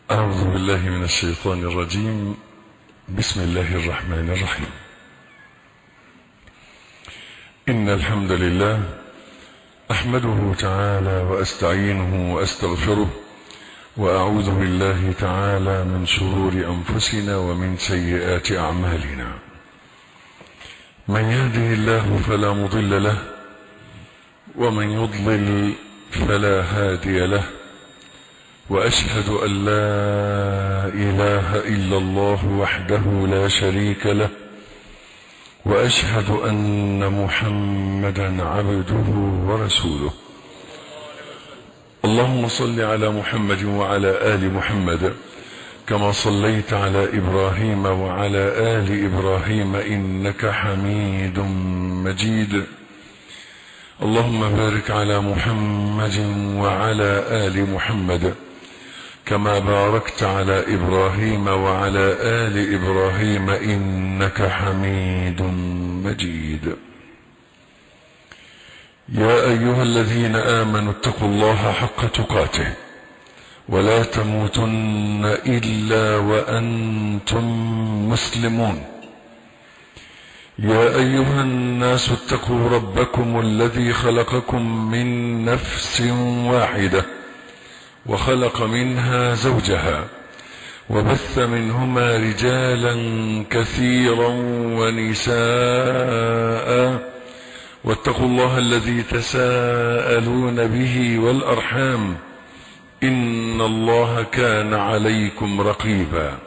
أعوذ بالله من الشيطان الرجيم بسم الله الرحمن الرحيم إن الحمد لله أحمده تعالى وأستعينه وأستغفره وأعوذ بالله تعالى من شرور أنفسنا ومن سيئات أعمالنا من يهده الله فلا مضل له ومن يضلل فلا هادي له واشهد ان لا اله الا الله وحده لا شريك له واشهد ان محمدا عبده ورسوله اللهم صل على محمد وعلى ال محمد كما صليت على ابراهيم وعلى ال ابراهيم انك حميد مجيد اللهم بارك على محمد وعلى ال محمد كما باركت على ابراهيم وعلى ال ابراهيم انك حميد مجيد يا ايها الذين امنوا اتقوا الله حق تقاته ولا تموتن الا وانتم مسلمون يا ايها الناس اتقوا ربكم الذي خلقكم من نفس واحده وخلق منها زوجها وبث منهما رجالا كثيرا ونساء واتقوا الله الذي تساءلون به والارحام ان الله كان عليكم رقيبا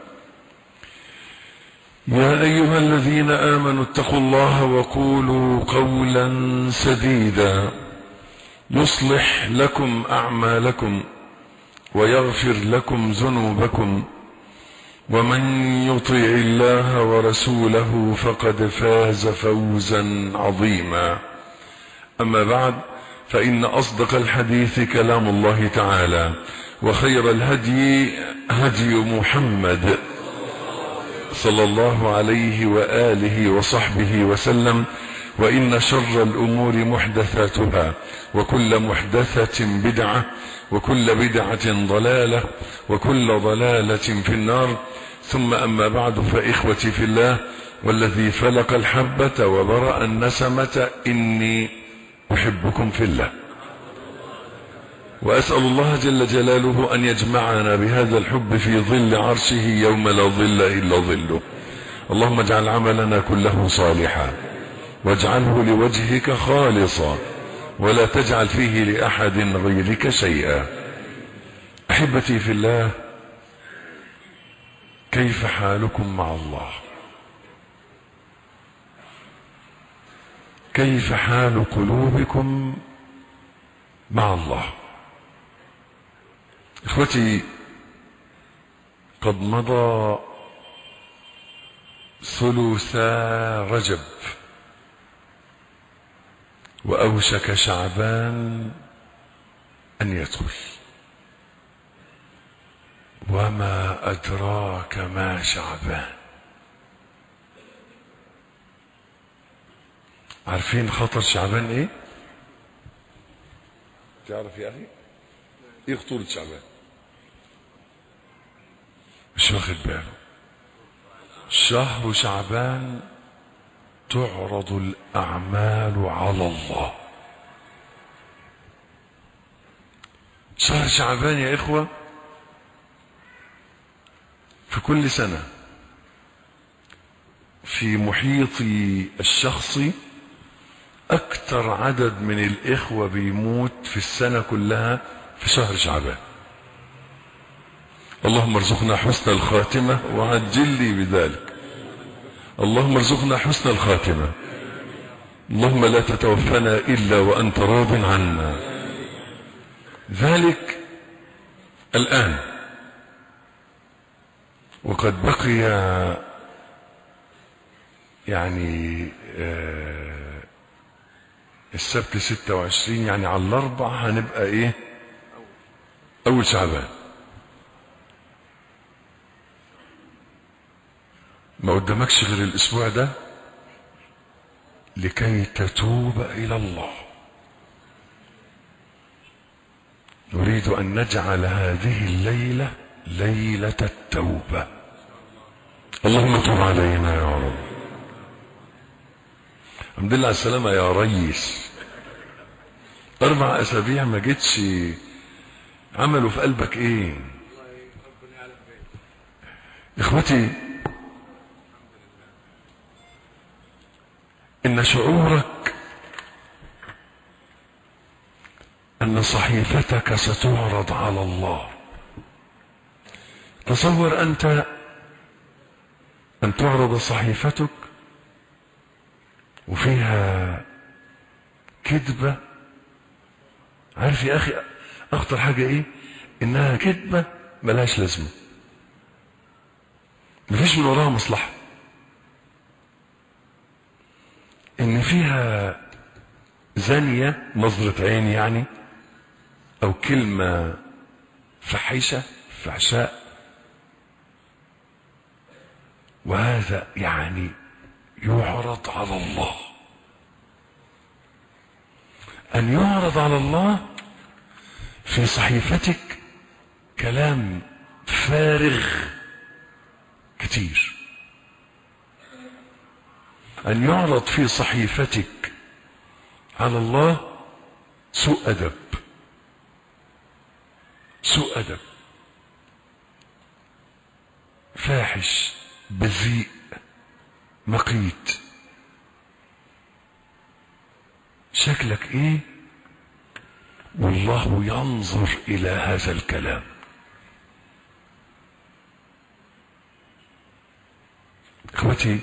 يا ايها الذين امنوا اتقوا الله وقولوا قولا سديدا يصلح لكم اعمالكم ويغفر لكم ذنوبكم ومن يطع الله ورسوله فقد فاز فوزا عظيما اما بعد فان اصدق الحديث كلام الله تعالى وخير الهدي هدي محمد صلى الله عليه واله وصحبه وسلم وان شر الامور محدثاتها وكل محدثه بدعه وكل بدعه ضلاله وكل ضلاله في النار ثم اما بعد فاخوتي في الله والذي فلق الحبه وبرا النسمه اني احبكم في الله واسال الله جل جلاله ان يجمعنا بهذا الحب في ظل عرشه يوم لا ظل الا ظله اللهم اجعل عملنا كله صالحا واجعله لوجهك خالصا ولا تجعل فيه لاحد غيرك شيئا احبتي في الله كيف حالكم مع الله كيف حال قلوبكم مع الله اخوتي قد مضى ثلثا رجب واوشك شعبان ان يدخل وما ادراك ما شعبان عارفين خطر شعبان ايه تعرف يا اخي ايه خطورة شعبان مش واخد باله شهر شعبان تعرض الأعمال على الله شهر شعبان يا إخوة في كل سنة في محيطي الشخصي أكثر عدد من الإخوة بيموت في السنة كلها في شهر شعبان اللهم ارزقنا حسن الخاتمة وعجل لي بذلك اللهم ارزقنا حسن الخاتمة اللهم لا تتوفنا إلا وأنت راض عنا ذلك الآن وقد بقي يعني آه السبت ستة وعشرين يعني على الأربع هنبقى إيه أول شعبان ما قدامكش غير الاسبوع ده لكي تتوب الى الله نريد ان نجعل هذه الليله ليلة التوبة اللهم تب علينا يا رب الحمد لله على السلامة يا ريس أربع أسابيع ما جيتش عملوا في قلبك إيه إخوتي إن شعورك أن صحيفتك ستعرض على الله تصور أنت أن تعرض صحيفتك وفيها كذبة عارف يا أخي أخطر حاجة إيه إنها كذبة ملهاش لازمة مفيش من وراها مصلحة إن فيها زانية نظرة عين يعني أو كلمة فحيشة فحشاء وهذا يعني يعرض على الله أن يعرض على الله في صحيفتك كلام فارغ كتير أن يعرض في صحيفتك على الله سوء أدب سوء أدب فاحش بذيء مقيت شكلك ايه والله ينظر الى هذا الكلام اخوتي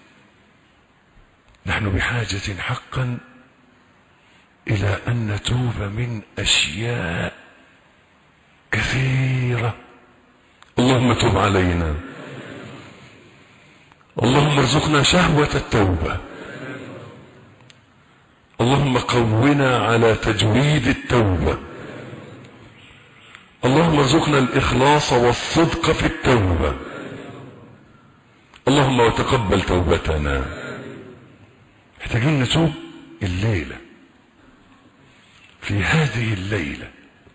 نحن بحاجة حقا الى ان نتوب من اشياء كثيرة اللهم تب علينا اللهم ارزقنا شهوة التوبة اللهم قونا على تجويد التوبة اللهم ارزقنا الإخلاص والصدق في التوبة اللهم وتقبل توبتنا محتاجين نتوب الليلة في هذه الليلة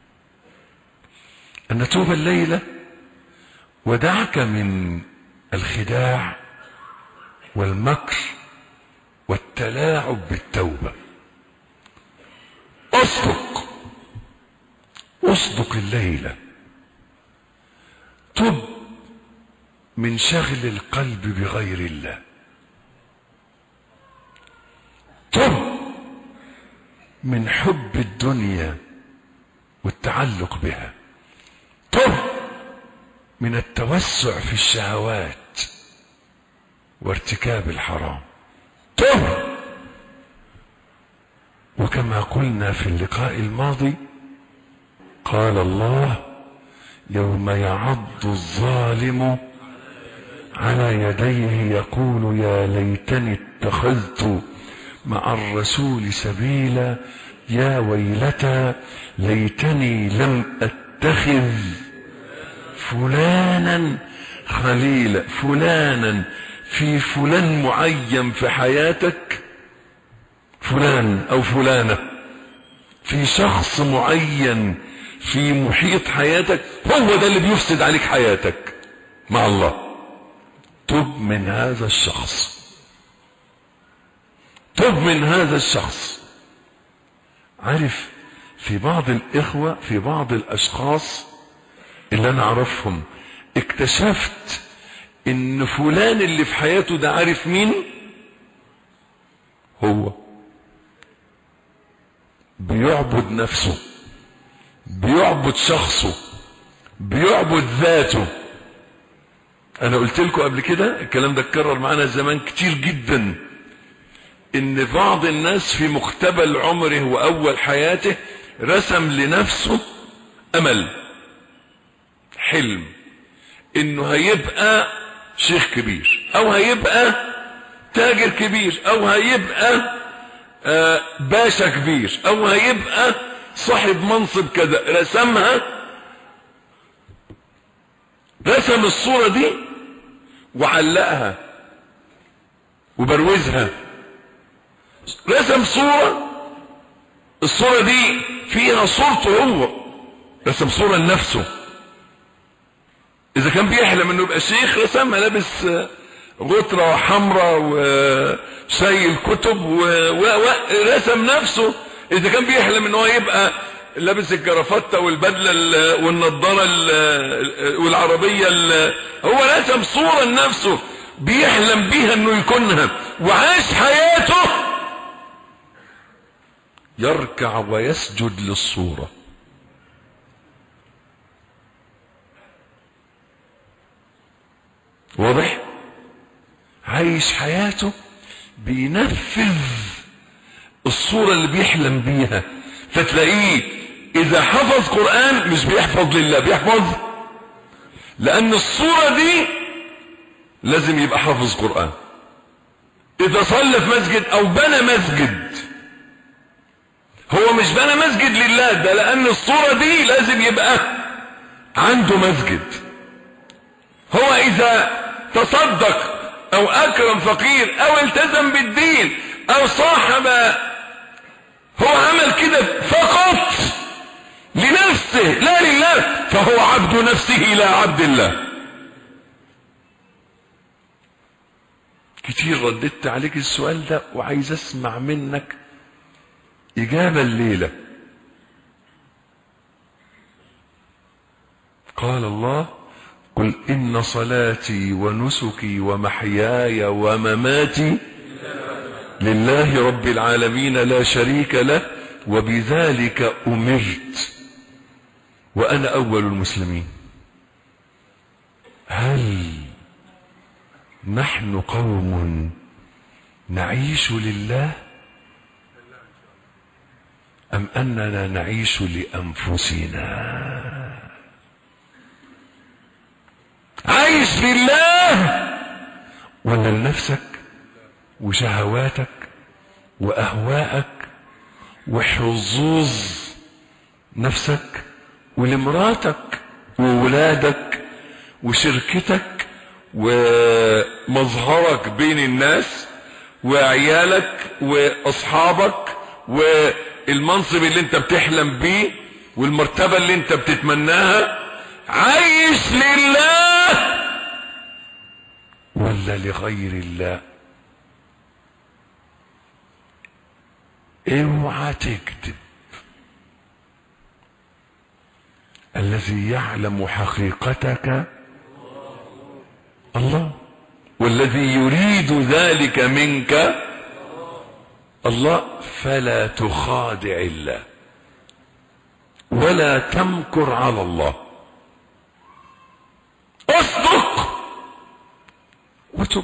أن نتوب الليلة ودعك من الخداع والمكر والتلاعب بالتوبة اصدق اصدق الليلة تب من شغل القلب بغير الله تب من حب الدنيا والتعلق بها تب من التوسع في الشهوات وارتكاب الحرام تب وكما قلنا في اللقاء الماضي قال الله يوم يعض الظالم على يديه يقول يا ليتني اتخذت مع الرسول سبيلا يا ويلتى ليتني لم اتخذ فلانا خليلا فلانا في فلان معين في حياتك فلان او فلانة في شخص معين في محيط حياتك هو ده اللي بيفسد عليك حياتك مع الله تب من هذا الشخص تب من هذا الشخص عارف في بعض الاخوة في بعض الاشخاص اللي انا اعرفهم اكتشفت ان فلان اللي في حياته ده عارف مين هو بيعبد نفسه بيعبد شخصه بيعبد ذاته انا قلت لكم قبل كده الكلام ده اتكرر معانا زمان كتير جدا ان بعض الناس في مقتبل عمره واول حياته رسم لنفسه امل حلم انه هيبقى شيخ كبير او هيبقى تاجر كبير او هيبقى آه باشا كبير او هيبقى صاحب منصب كذا رسمها رسم الصورة دي وعلقها وبروزها رسم صورة الصورة دي فيها صورته هو رسم صورة لنفسه اذا كان بيحلم انه يبقى شيخ رسمها لابس غترة حمراء وشايل كتب ورسم نفسه اذا كان بيحلم ان هو يبقى لابس الجرافته والبدله والنضاره والعربيه هو رسم صوره لنفسه بيحلم بيها انه يكونها وعاش حياته يركع ويسجد للصوره واضح عايش حياته بينفذ الصورة اللي بيحلم بيها فتلاقيه اذا حفظ قرآن مش بيحفظ لله بيحفظ لان الصورة دي لازم يبقى حافظ قرآن اذا صلى في مسجد او بنى مسجد هو مش بنى مسجد لله ده لان الصورة دي لازم يبقى عنده مسجد هو اذا تصدق او اكرم فقير او التزم بالدين او صاحب هو عمل كده فقط لنفسه لا لله فهو عبد نفسه لا عبد الله كتير رددت عليك السؤال ده وعايز اسمع منك اجابة الليلة قال الله قل إن صلاتي ونسكي ومحياي ومماتي لله رب العالمين لا شريك له وبذلك أمرت وأنا أول المسلمين هل نحن قوم نعيش لله أم أننا نعيش لأنفسنا عايش لله ولا لنفسك وشهواتك واهواءك وحظوظ نفسك ولمراتك وولادك وشركتك ومظهرك بين الناس وعيالك واصحابك والمنصب اللي انت بتحلم بيه والمرتبة اللي انت بتتمناها عايش لله ولا لغير الله اوعى تكذب الذي يعلم حقيقتك الله والذي يريد ذلك منك الله فلا تخادع الله ولا تمكر على الله اصدق وتب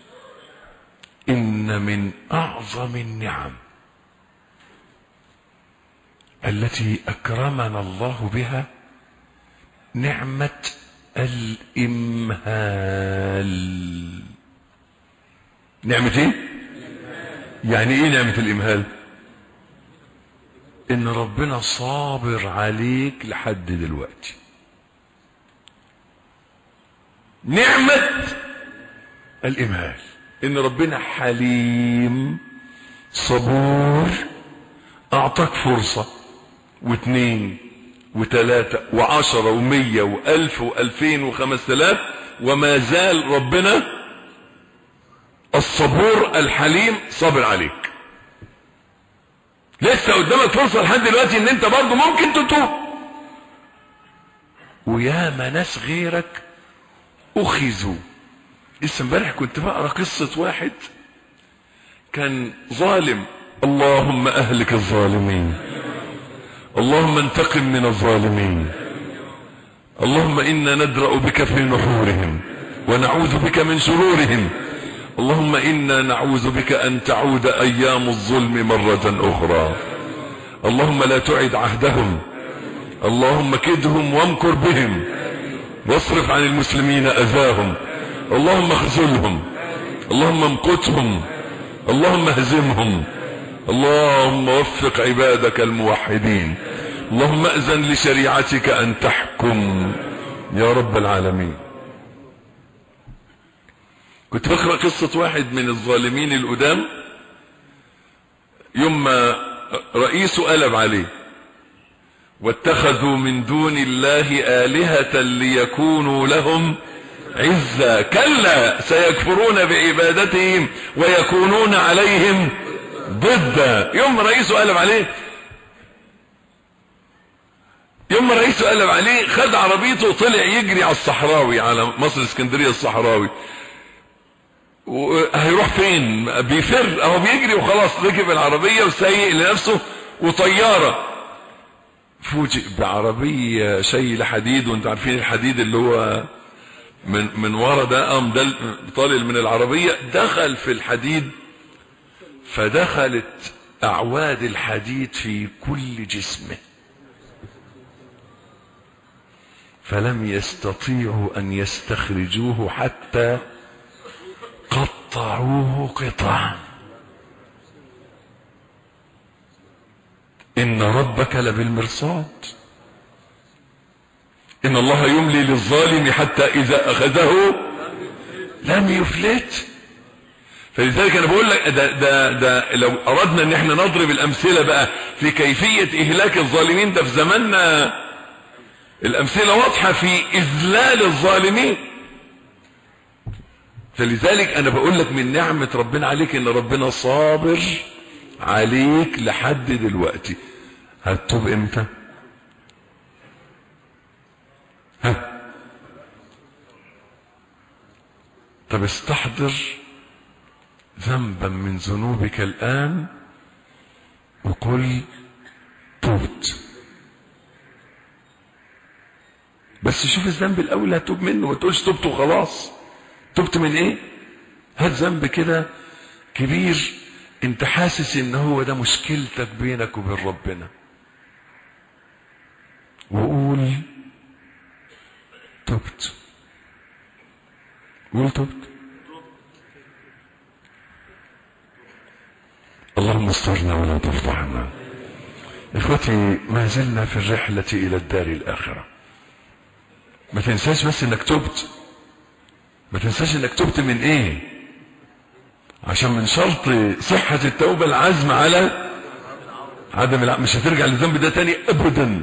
ان من اعظم النعم التي اكرمنا الله بها نعمه الامهال نعمه ايه يعني ايه نعمه الامهال ان ربنا صابر عليك لحد دلوقتي نعمة الإمهال إن ربنا حليم صبور أعطاك فرصة واثنين وثلاثة وعشرة ومية وألف وألفين وخمس آلاف وما زال ربنا الصبور الحليم صابر عليك لسه قدامك فرصة لحد دلوقتي ان انت برضه ممكن تتوب وياما ناس غيرك اخذوا لسه امبارح كنت بقرا قصه واحد كان ظالم اللهم اهلك الظالمين اللهم انتقم من الظالمين اللهم انا ندرا بك في نحورهم ونعوذ بك من شرورهم اللهم انا نعوذ بك ان تعود ايام الظلم مره اخرى اللهم لا تعد عهدهم اللهم كدهم وامكر بهم واصرف عن المسلمين اذاهم اللهم اخذلهم اللهم امقتهم اللهم اهزمهم اللهم وفق عبادك الموحدين اللهم اذن لشريعتك ان تحكم يا رب العالمين كنت بقرا قصه واحد من الظالمين القدام يوم ما رئيسه قلب عليه واتخذوا من دون الله آلهة ليكونوا لهم عزا كلا سيكفرون بعبادتهم ويكونون عليهم ضدا يوم رئيسه قلب عليه يوم رئيسه قلب عليه خد عربيته وطلع يجري على الصحراوي على مصر اسكندرية الصحراوي هيروح فين بيفر اهو بيجري وخلاص ركب العربية وسايق لنفسه وطيارة فوجئ بعربية شيل حديد وانت عارفين الحديد اللي هو من من ورا ده قام ده طالع من العربية دخل في الحديد فدخلت اعواد الحديد في كل جسمه فلم يستطيعوا ان يستخرجوه حتى قطعوه قطعا ان ربك لبالمرصاد ان الله يملي للظالم حتى اذا اخذه لم يفلت فلذلك انا بقول لك ده, ده, ده لو اردنا ان احنا نضرب الامثلة بقى في كيفية اهلاك الظالمين ده في زماننا الامثلة واضحة في اذلال الظالمين فلذلك انا بقول لك من نعمة ربنا عليك ان ربنا صابر عليك لحد دلوقتي هتتوب امتى ها طب استحضر ذنبا من ذنوبك الان وقل تبت بس شوف الذنب الاول هتوب منه ما تقولش تبت وخلاص تبت من ايه هات ذنب كده كبير انت حاسس ان هو ده مشكلتك بينك وبين ربنا وقول تبت قول تبت اللهم استرنا ولا تفضحنا اخوتي ما زلنا في الرحلة الى الدار الاخرة ما تنساش بس انك تبت ما تنساش انك تبت من ايه عشان من شرط صحة التوبة العزم على عدم العزم مش هترجع للذنب ده تاني ابدا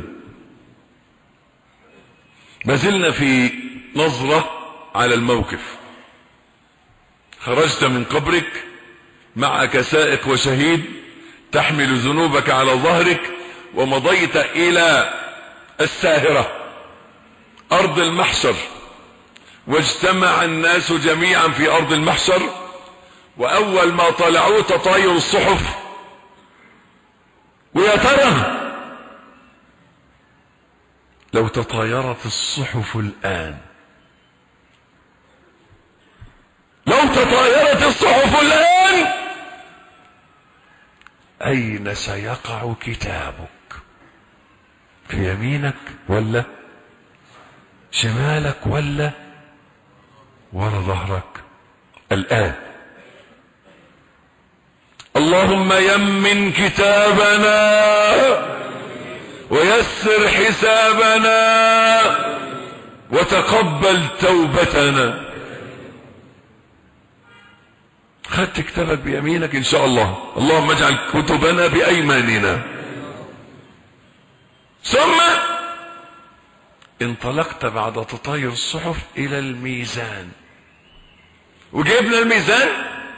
ما زلنا في نظرة على الموقف خرجت من قبرك معك سائق وشهيد تحمل ذنوبك على ظهرك ومضيت الى الساهرة ارض المحشر واجتمع الناس جميعا في ارض المحشر واول ما طلعوا تطاير الصحف ويا ترى لو تطايرت الصحف الان لو تطايرت الصحف الان اين سيقع كتابك في يمينك ولا شمالك ولا ورا ظهرك الآن اللهم يمن كتابنا ويسر حسابنا وتقبل توبتنا خدت كتابك بيمينك ان شاء الله اللهم اجعل كتبنا بايماننا ثم انطلقت بعد تطاير الصحف الى الميزان وجبنا الميزان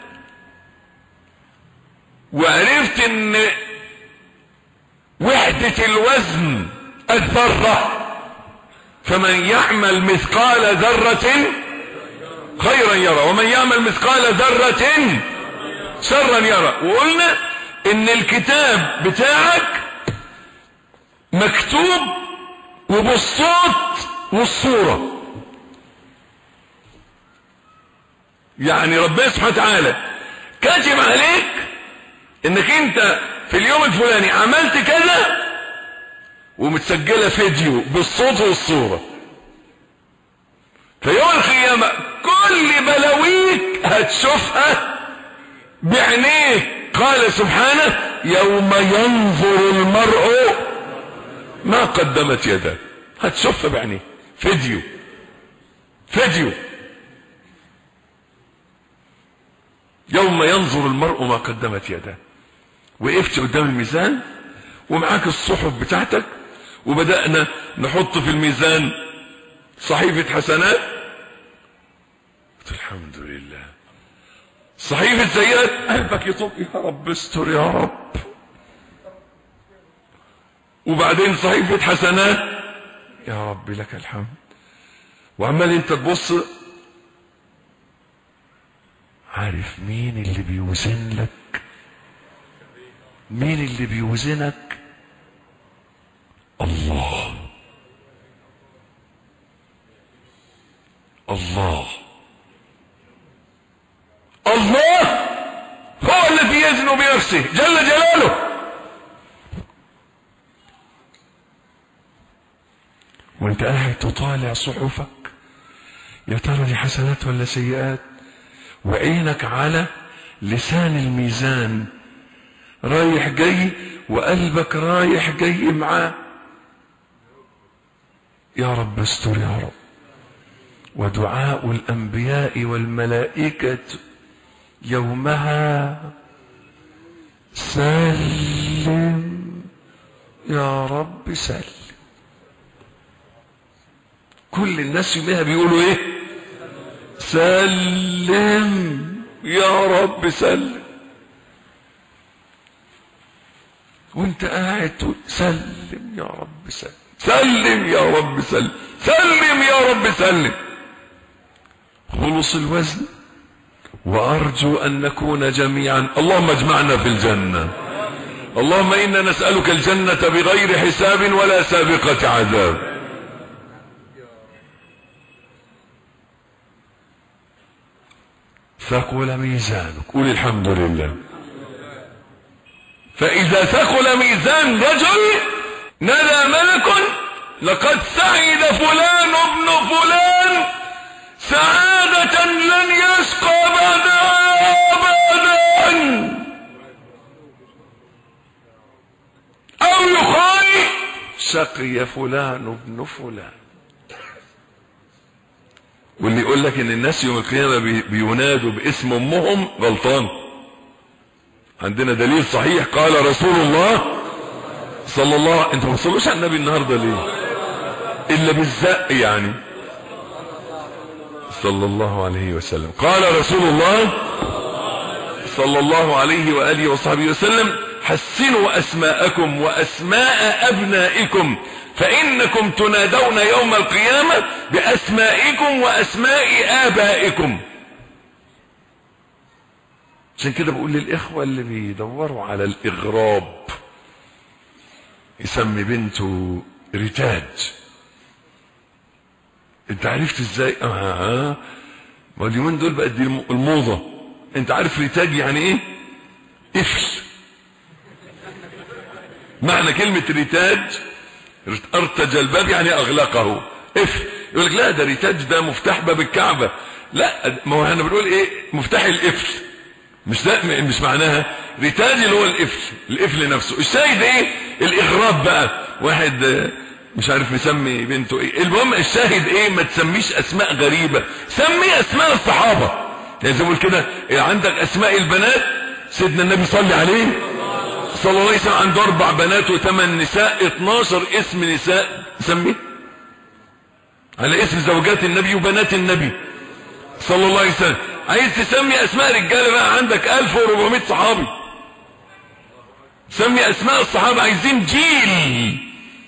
وعرفت ان وحدة الوزن الذرة فمن يعمل مثقال ذرة خيرا يرى ومن يعمل مثقال ذرة شرا يرى وقلنا ان الكتاب بتاعك مكتوب وبالصوت والصورة يعني ربنا سبحانه وتعالى كاتب عليك انك انت في اليوم الفلاني عملت كذا ومتسجلة فيديو بالصوت والصورة في يوم القيامة كل بلاويك هتشوفها بعينيك قال سبحانه يوم ينظر المرء ما قدمت يداه هتشوفها بعينيك فيديو فيديو يوم ينظر المرء ما قدمت يداه وقفت قدام الميزان ومعاك الصحف بتاعتك وبدأنا نحط في الميزان صحيفة حسنات قلت الحمد لله صحيفة سيئات قلبك يطب يا رب استر يا رب وبعدين صحيفة حسنات يا رب لك الحمد وعمال انت تبص عارف مين اللي بيوزن لك مين اللي بيوزنك الله الله الله هو الذي يزن بنفسه جل جلاله وانت قاعد تطالع صحفك يا ترى دي حسنات ولا سيئات وعينك على لسان الميزان رايح جاي وقلبك رايح جاي معاه يا رب استر يا رب ودعاء الانبياء والملائكه يومها سلم يا رب سلم كل الناس يومها بيقولوا ايه سلم يا رب سلم وانت قاعد تقول سلم يا رب سلم سلم يا رب سلم سلم يا رب سلم خلص الوزن وارجو ان نكون جميعا اللهم اجمعنا في الجنه اللهم انا نسالك الجنه بغير حساب ولا سابقه عذاب ثقل ميزانك قول الحمد لله فإذا ثقل ميزان رجل نادى ملك لقد سعد فلان ابن فلان سعادة لن يشقى بعدها أبدا أو يقال شقي فلان ابن فلان واللي يقول لك ان الناس يوم القيامة بي- بينادوا باسم امهم غلطان عندنا دليل صحيح قال رسول الله صلى الله انتوا ما بتصلوش على النبي النهارده ليه الا بالزق يعني صلى الله عليه وسلم قال رسول الله صلى الله عليه واله وصحبه وسلم حسنوا اسماءكم واسماء ابنائكم فانكم تنادون يوم القيامه باسمائكم واسماء ابائكم عشان كده بقول للاخوه اللي بيدوروا على الاغراب يسمي بنته ريتاج انت عرفت ازاي اه, آه. ما اليومين دول بقت دي الم- الموضه انت عارف ريتاج يعني ايه قفل معنى كلمة ريتاج ارتج الباب يعني اغلقه قفل يقول لك لا ده ريتاج ده مفتاح باب الكعبة لا ما هو احنا بنقول ايه مفتاح القفل مش ده مش معناها ريتاج اللي هو القفل القفل نفسه الشاهد ايه الاغراب بقى واحد آه، مش عارف مسمي بنته ايه المهم الشاهد ايه ما تسميش اسماء غريبة سمي اسماء الصحابة يعني زي ما بقول كده إيه عندك اسماء البنات سيدنا النبي صلى عليه صلى الله عليه وسلم عنده اربع بنات وثمان نساء 12 اسم نساء سميه على اسم زوجات النبي وبنات النبي صلى الله عليه وسلم عايز تسمي اسماء رجاله بقى عندك 1400 صحابي سمي اسماء الصحابه عايزين جيل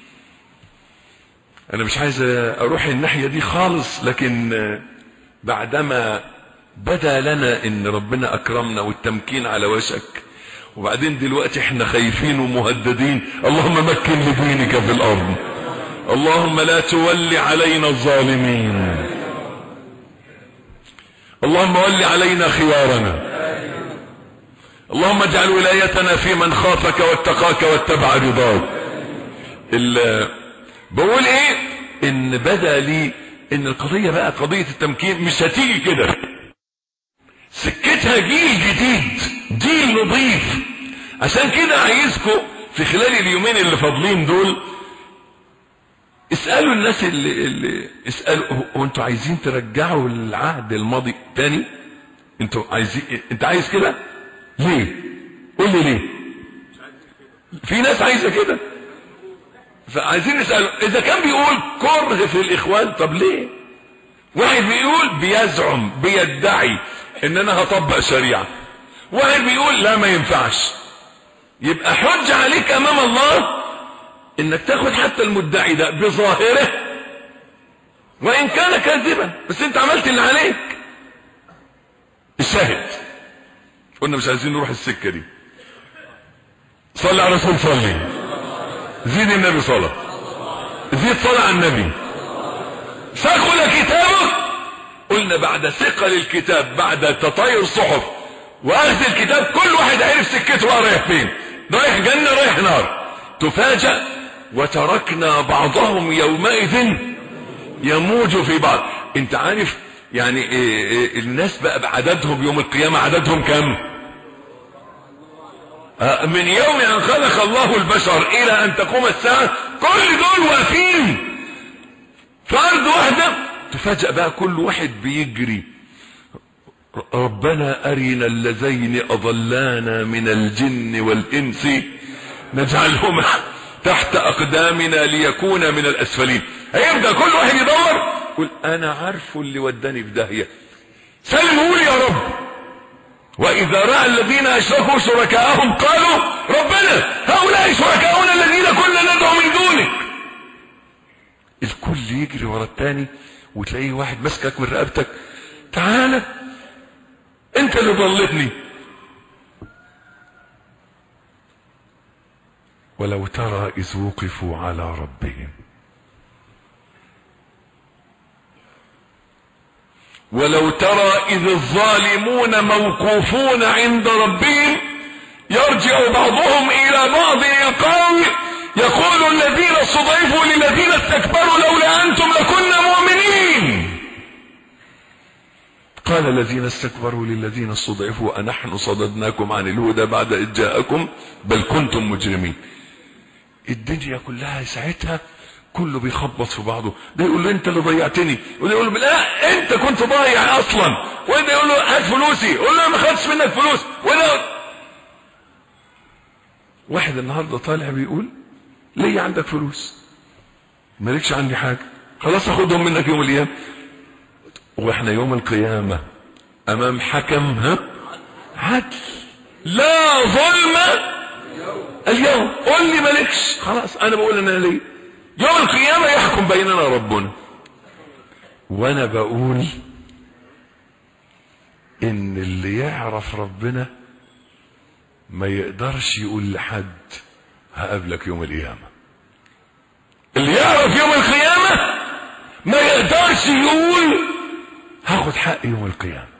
انا مش عايز اروح الناحيه دي خالص لكن بعدما بدا لنا ان ربنا اكرمنا والتمكين على وشك وبعدين دلوقتي احنا خايفين ومهددين اللهم مكن لدينك في الارض اللهم لا تولي علينا الظالمين اللهم ول علينا خيارنا اللهم اجعل ولايتنا في من خافك واتقاك واتبع رضاك ال- بقول ايه ان بدا لي ان القضية بقى قضية التمكين مش هتيجي كده سكتها جيل جديد جيل نظيف عشان كده عايزكم في خلال اليومين اللي فاضلين دول اسألوا الناس اللي, اللي اسألوا هو انتوا عايزين ترجعوا العهد الماضي تاني انتوا عايزين انت عايز كده ليه قول لي ليه في ناس عايزة كده فعايزين نسأله إذا كان بيقول كره في الإخوان طب ليه واحد بيقول بيزعم بيدعي ان انا هطبق شريعة واحد بيقول لا ما ينفعش يبقى حج عليك امام الله انك تاخد حتى المدعي ده بظاهره وان كان كاذبا بس انت عملت اللي عليك الشاهد قلنا مش عايزين نروح السكة دي صلي على رسول صلي زيد النبي صلاة زيد صلاة على النبي ثقل كتابه قلنا بعد ثقل الكتاب بعد تطاير صحف واخذ الكتاب كل واحد عرف سكته بقى رايح فين رايح جنة رايح نار تفاجأ وتركنا بعضهم يومئذ يموج في بعض انت عارف يعني إيه إيه الناس بقى بعددهم يوم القيامة عددهم كم آه من يوم ان خلق الله البشر الى ان تقوم الساعة كل دول واقفين في ارض واحدة تفاجأ بقى كل واحد بيجري ربنا ارنا اللذين اضلانا من الجن والانس نجعلهما تحت اقدامنا ليكون من الاسفلين هيبدأ كل واحد يدور يقول انا عارفه اللي وداني في داهية سلموا لي يا رب واذا رأى الذين اشركوا شركاءهم قالوا ربنا هؤلاء شركاؤنا الذين كنا ندعو من دونك الكل يجري ورا التاني وتلاقيه واحد مسكك من رقبتك تعالى انت اللي ضلتني ولو ترى اذ وقفوا على ربهم ولو ترى اذ الظالمون موقوفون عند ربهم يرجع بعضهم الى بعض يقول يقول الذين استضعفوا للذين استكبروا لولا انتم لكنا مؤمنين قال الذين استكبروا للذين استضعفوا أنحن صددناكم عن الهدى بعد إذ جاءكم بل كنتم مجرمين الدنيا كلها ساعتها كله بيخبط في بعضه ده يقول له انت اللي ضيعتني وده يقول له لا انت كنت ضايع اصلا وده يقول له هات فلوسي يقول له ما خدتش منك فلوس وده واحد النهارده طالع بيقول ليه عندك فلوس مالكش عندي حاجه خلاص اخدهم منك يوم الايام واحنا يوم القيامة امام حكم ها عدل لا ظلم اليوم قول لي مالكش خلاص انا بقول انا ليه يوم القيامة يحكم بيننا ربنا وانا بقول ان اللي يعرف ربنا ما يقدرش يقول لحد هقابلك يوم القيامة اللي يعرف يوم القيامة ما يقدرش يقول هاخد حقي يوم القيامة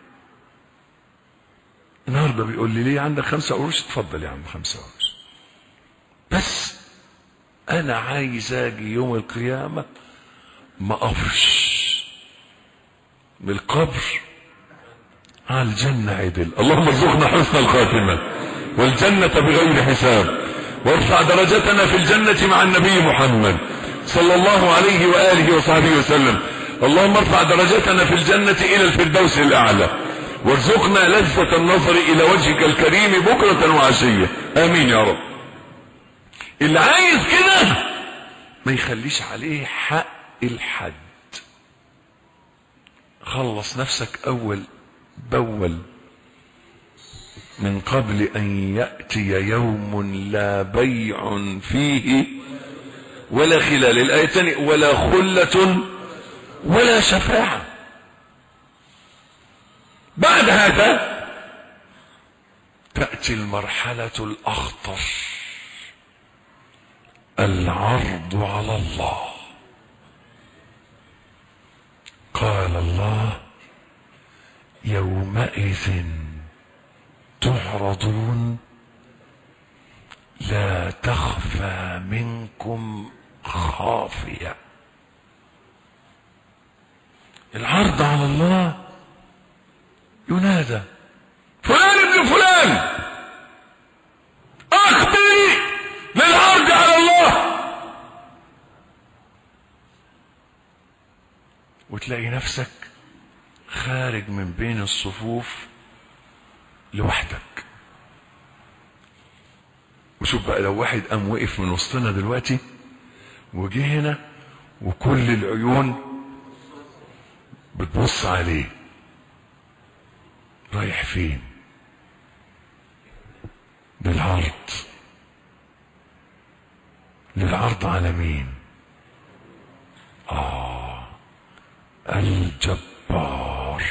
النهارده بيقول لي ليه عندك خمسة قروش اتفضل يا عم خمسة قروش بس انا عايز اجي يوم القيامة ما اقفش من القبر على الجنة عدل اللهم ارزقنا حسن الخاتمة والجنة بغير حساب وارفع درجتنا في الجنة مع النبي محمد صلى الله عليه وآله وصحبه وسلم اللهم ارفع درجتنا في الجنة إلى الفردوس الأعلى وارزقنا لذة النظر إلى وجهك الكريم بكرة وعشية آمين يا رب اللي عايز كده ما يخليش عليه حق الحد خلص نفسك أول بول من قبل أن يأتي يوم لا بيع فيه ولا خلال الآية الثانية ولا خلة ولا شفاعة بعد هذا تأتي المرحلة الأخطر العرض على الله قال الله يومئذ تعرضون لا تخفى منكم خافيه العرض على الله ينادى فلان ابن فلان اخبري للعرض على الله وتلاقي نفسك خارج من بين الصفوف لوحدك وشوف بقى لو واحد قام وقف من وسطنا دلوقتي وجه هنا وكل العيون بتبص عليه رايح فين للعرض للعرض على مين آه الجبار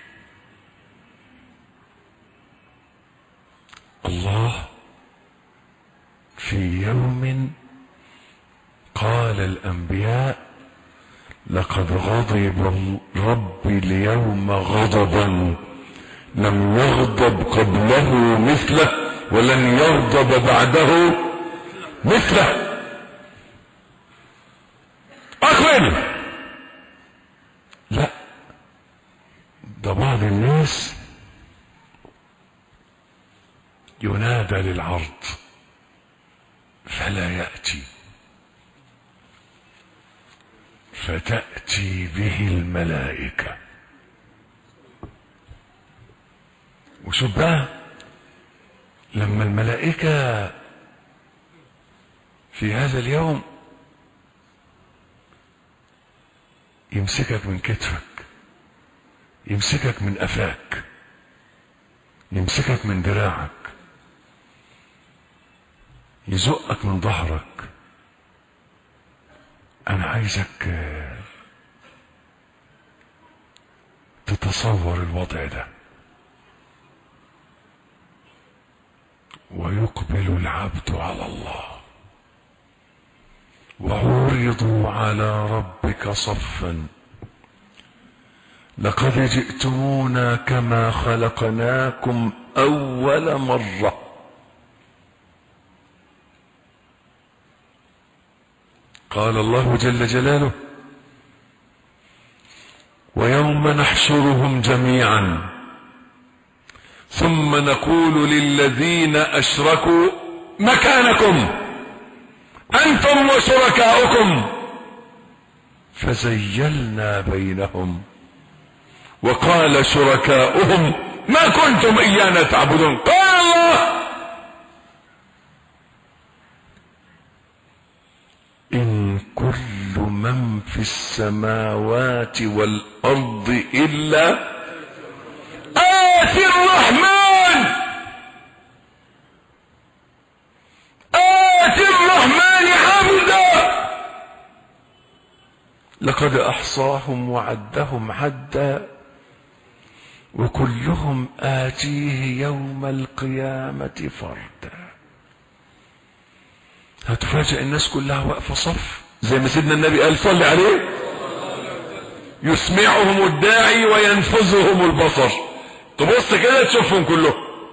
الله في يوم قال الأنبياء لقد غضب ربي اليوم غضبا لم يغضب قبله مثله ولن يغضب بعده مثله أقبل لا ده بعض الناس ينادى للعرض فلا يأتي فتأتي به الملائكة وشوف بقى لما الملائكة في هذا اليوم يمسكك من كتفك يمسكك من قفاك يمسكك من دراعك يزقك من ظهرك انا عايزك تتصور الوضع ده ويقبل العبد على الله وعرضوا على ربك صفا لقد جئتمونا كما خلقناكم اول مره قال الله جل جلاله ويوم نحشرهم جميعا ثم نقول للذين اشركوا مكانكم انتم وشركاؤكم فزيلنا بينهم وقال شركاؤهم ما كنتم ايانا تعبدون قال الله إن كل من في السماوات والأرض إلا آتي الرحمن آتي الرحمن عبدا لقد أحصاهم وعدهم عدا وكلهم آتيه يوم القيامة فردا هتفاجئ الناس كلها واقفه صف زي ما سيدنا النبي قال صل عليه يسمعهم الداعي وينفذهم البصر تبص كده تشوفهم كلهم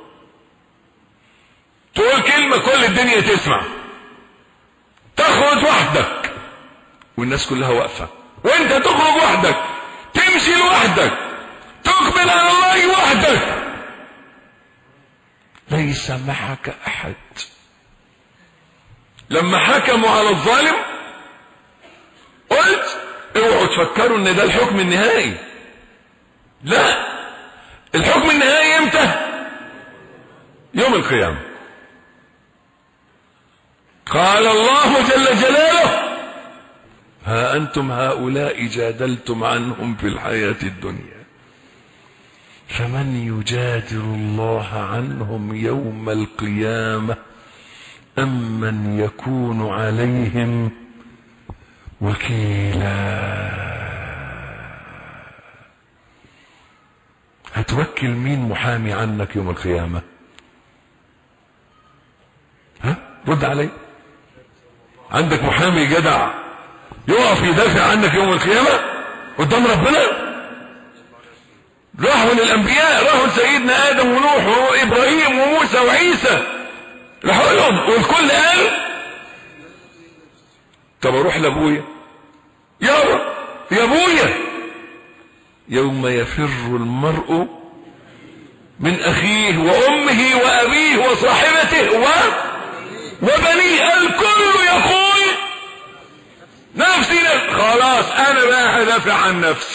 تقول كلمة كل الدنيا تسمع تخرج وحدك والناس كلها واقفة وانت تخرج وحدك تمشي لوحدك تقبل على الله وحدك ليس معك احد لما حكموا على الظالم قلت اوعوا تفكروا ان ده الحكم النهائي لا الحكم النهائي امتى يوم القيامة قال الله جل جلاله ها انتم هؤلاء جادلتم عنهم في الحياة الدنيا فمن يجادل الله عنهم يوم القيامه أمن يكون عليهم وكيلا هتوكل مين محامي عنك يوم القيامة ها رد علي عندك محامي جدع يقف يدافع عنك يوم القيامة قدام ربنا راحوا للأنبياء راحوا لسيدنا آدم ونوح وإبراهيم وموسى وعيسى راحوا لهم والكل قال طب اروح لابويا يابا يا ابويا يوم يفر المرء من اخيه وامه وابيه وصاحبته و وبنيه الكل يقول نفسي نفسي خلاص انا بقى هدافع عن نفسي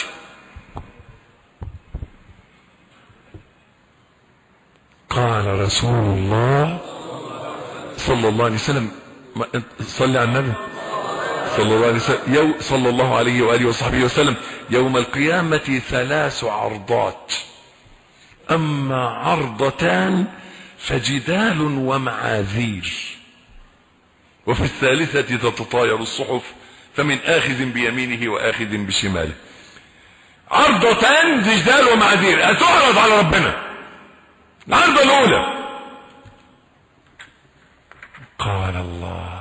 قال رسول الله صلى الله عليه وسلم صلي على النبي صلى الله عليه وسلم يو صلى الله عليه وآله وصحبه وسلم يوم القيامة ثلاث عرضات أما عرضتان فجدال ومعاذير وفي الثالثة تتطاير الصحف فمن آخذ بيمينه وآخذ بشماله عرضتان جدال ومعاذير هتعرض على ربنا العرضة الأولى قال الله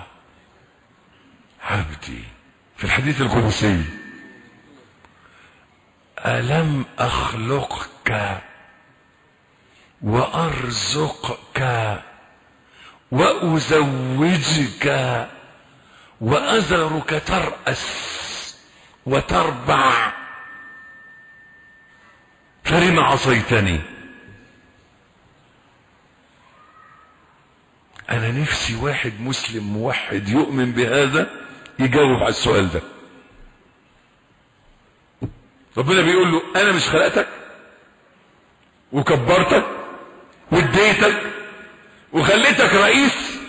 عبدي في الحديث القدسي ألم أخلقك وأرزقك وأزوجك وأذرك ترأس وتربع فلم عصيتني أنا نفسي واحد مسلم موحد يؤمن بهذا يجاوب على السؤال ده ربنا بيقول له أنا مش خلقتك وكبرتك واديتك وخليتك رئيس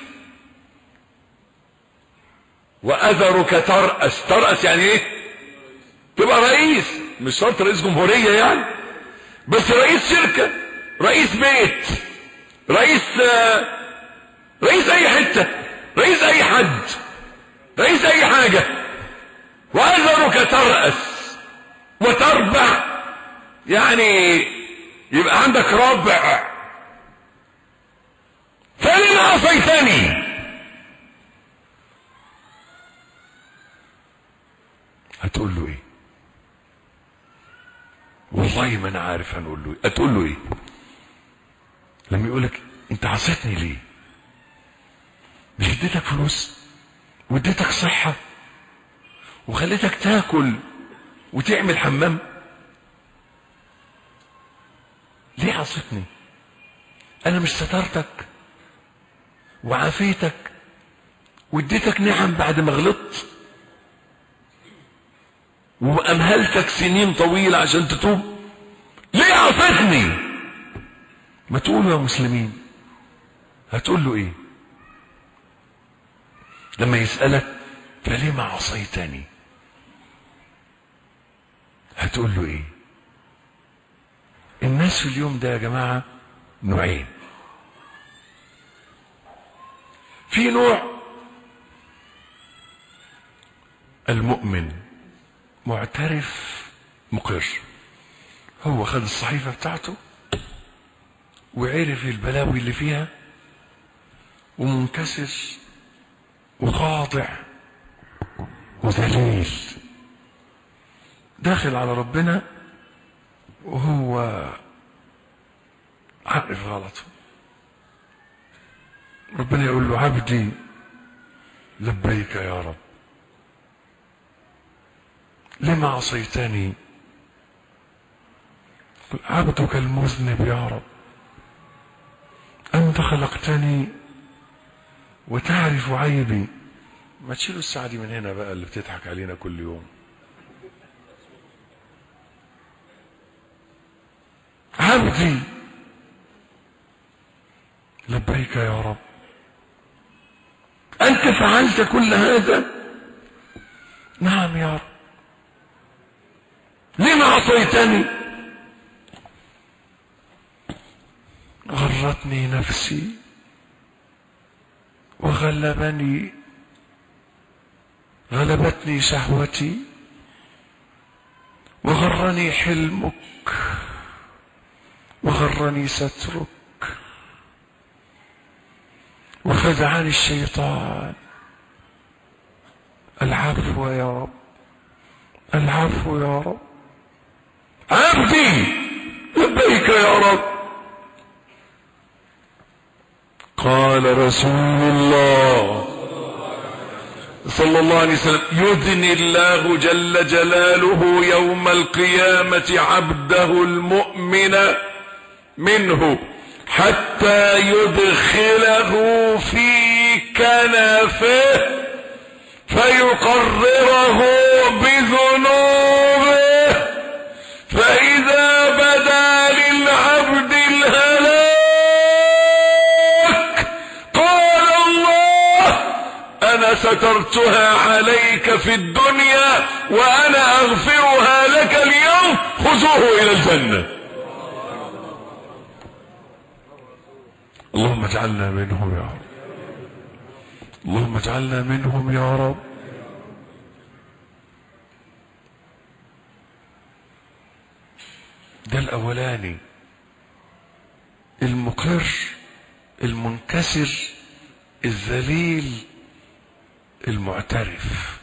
وأذرك ترأس ترأس يعني ايه تبقى رئيس مش شرط رئيس جمهورية يعني بس رئيس شركة رئيس بيت رئيس رئيس اي حتة رئيس اي حد رئيس اي حاجة وأذرك ترأس وتربع يعني يبقى عندك ربع فلما عصيتني هتقول له ايه والله ما انا عارف هنقول له ايه هتقول له ايه لما يقول لك انت عصيتني ليه مش اديتك فلوس واديتك صحة وخليتك تاكل وتعمل حمام ليه عصيتني انا مش سترتك وعافيتك واديتك نعم بعد ما غلطت وامهلتك سنين طويلة عشان تتوب ليه عصيتني ما تقولوا يا مسلمين هتقول له ايه لما يسألك فلما عصيتني هتقول له ايه الناس في اليوم ده يا جماعة نوعين في نوع المؤمن معترف مقر هو خد الصحيفة بتاعته وعرف البلاوي اللي فيها ومنكسر وخاضع وذليل داخل على ربنا وهو عارف غلطه ربنا يقول له عبدي لبيك يا رب لما عصيتني عبدك المذنب يا رب أنت خلقتني وتعرف عيبي ما تشيلوا الساعة دي من هنا بقى اللي بتضحك علينا كل يوم عبدي لبيك يا رب أنت فعلت كل هذا نعم يا رب لما عصيتني غرتني نفسي وغلبني غلبتني شهوتي وغرني حلمك وغرني سترك وخدعني الشيطان العفو يا رب العفو يا رب عبدي لبيك يا رب قال رسول الله صلى الله عليه وسلم يدني الله جل جلاله يوم القيامة عبده المؤمن منه حتى يدخله في كنفه فيقرره بذنوبه فإذا بدا للعبد الهلاك قال الله أنا سترت سترتها عليك في الدنيا وأنا أغفرها لك اليوم خذوه إلى الجنة اللهم اجعلنا منهم يا رب اللهم اجعلنا منهم يا رب ده الاولاني المقر المنكسر الذليل المعترف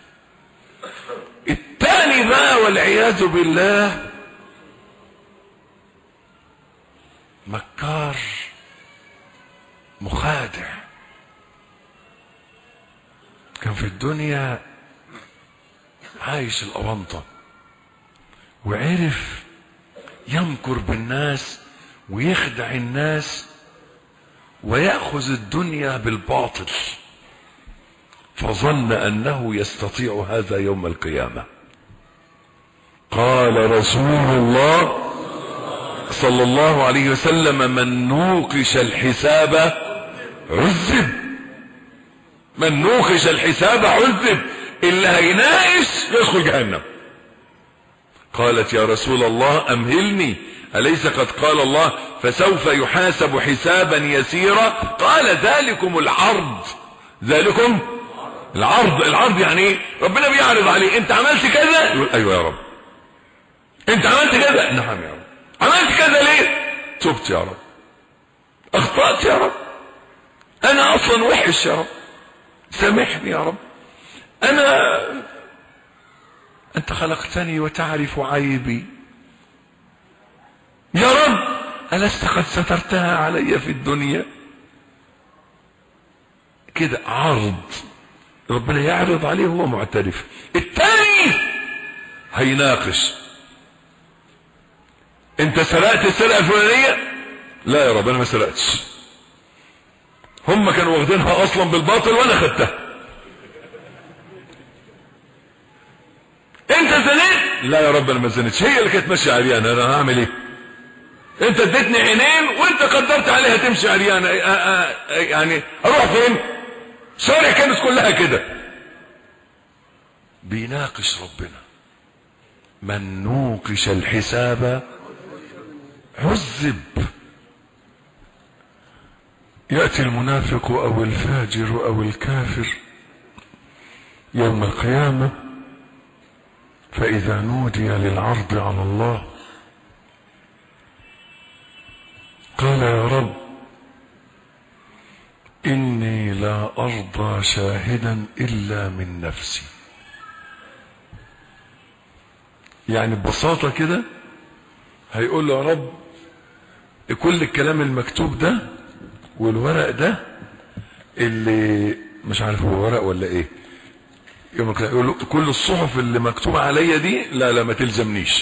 الثاني بقى والعياذ بالله مكار مخادع كان في الدنيا عايش الأونطة وعرف يمكر بالناس ويخدع الناس ويأخذ الدنيا بالباطل فظن أنه يستطيع هذا يوم القيامة قال رسول الله صلى الله عليه وسلم من نوقش الحساب عذب من نوقش الحساب عذب اللي هيناقش يدخل جهنم قالت يا رسول الله امهلني اليس قد قال الله فسوف يحاسب حسابا يسيرا قال ذلكم العرض ذلكم العرض العرض يعني ايه ربنا بيعرض عليه انت عملت كذا يقول ايوه يا رب انت عملت كذا نعم يا رب عملت كذا ليه تبت يا رب اخطأت يا رب انا اصلا وحش يا رب سامحني يا رب انا انت خلقتني وتعرف عيبي يا رب ألست قد سترتها علي في الدنيا كده عرض ربنا يعرض عليه هو معترف الثاني هيناقش انت سرقت السرقه الفلانيه لا يا رب انا ما سرقتش هم كانوا واخدينها اصلا بالباطل وانا خدتها انت زنيت لا يا رب انا ما زنيتش هي اللي كانت ماشيه عريانه انا هعمل ايه انت اديتني عينين وانت قدرت عليها تمشي عريانه يعني اروح فين شارع كانت كلها كده بيناقش ربنا من نوقش الحساب عذب يأتي المنافق أو الفاجر أو الكافر يوم القيامة فإذا نودي للعرض على الله قال يا رب إني لا أرضى شاهدا إلا من نفسي يعني ببساطة كده هيقول له يا رب كل الكلام المكتوب ده والورق ده اللي مش عارف هو ورق ولا ايه يوم يقول له كل الصحف اللي مكتوبة عليا دي لا لا ما تلزمنيش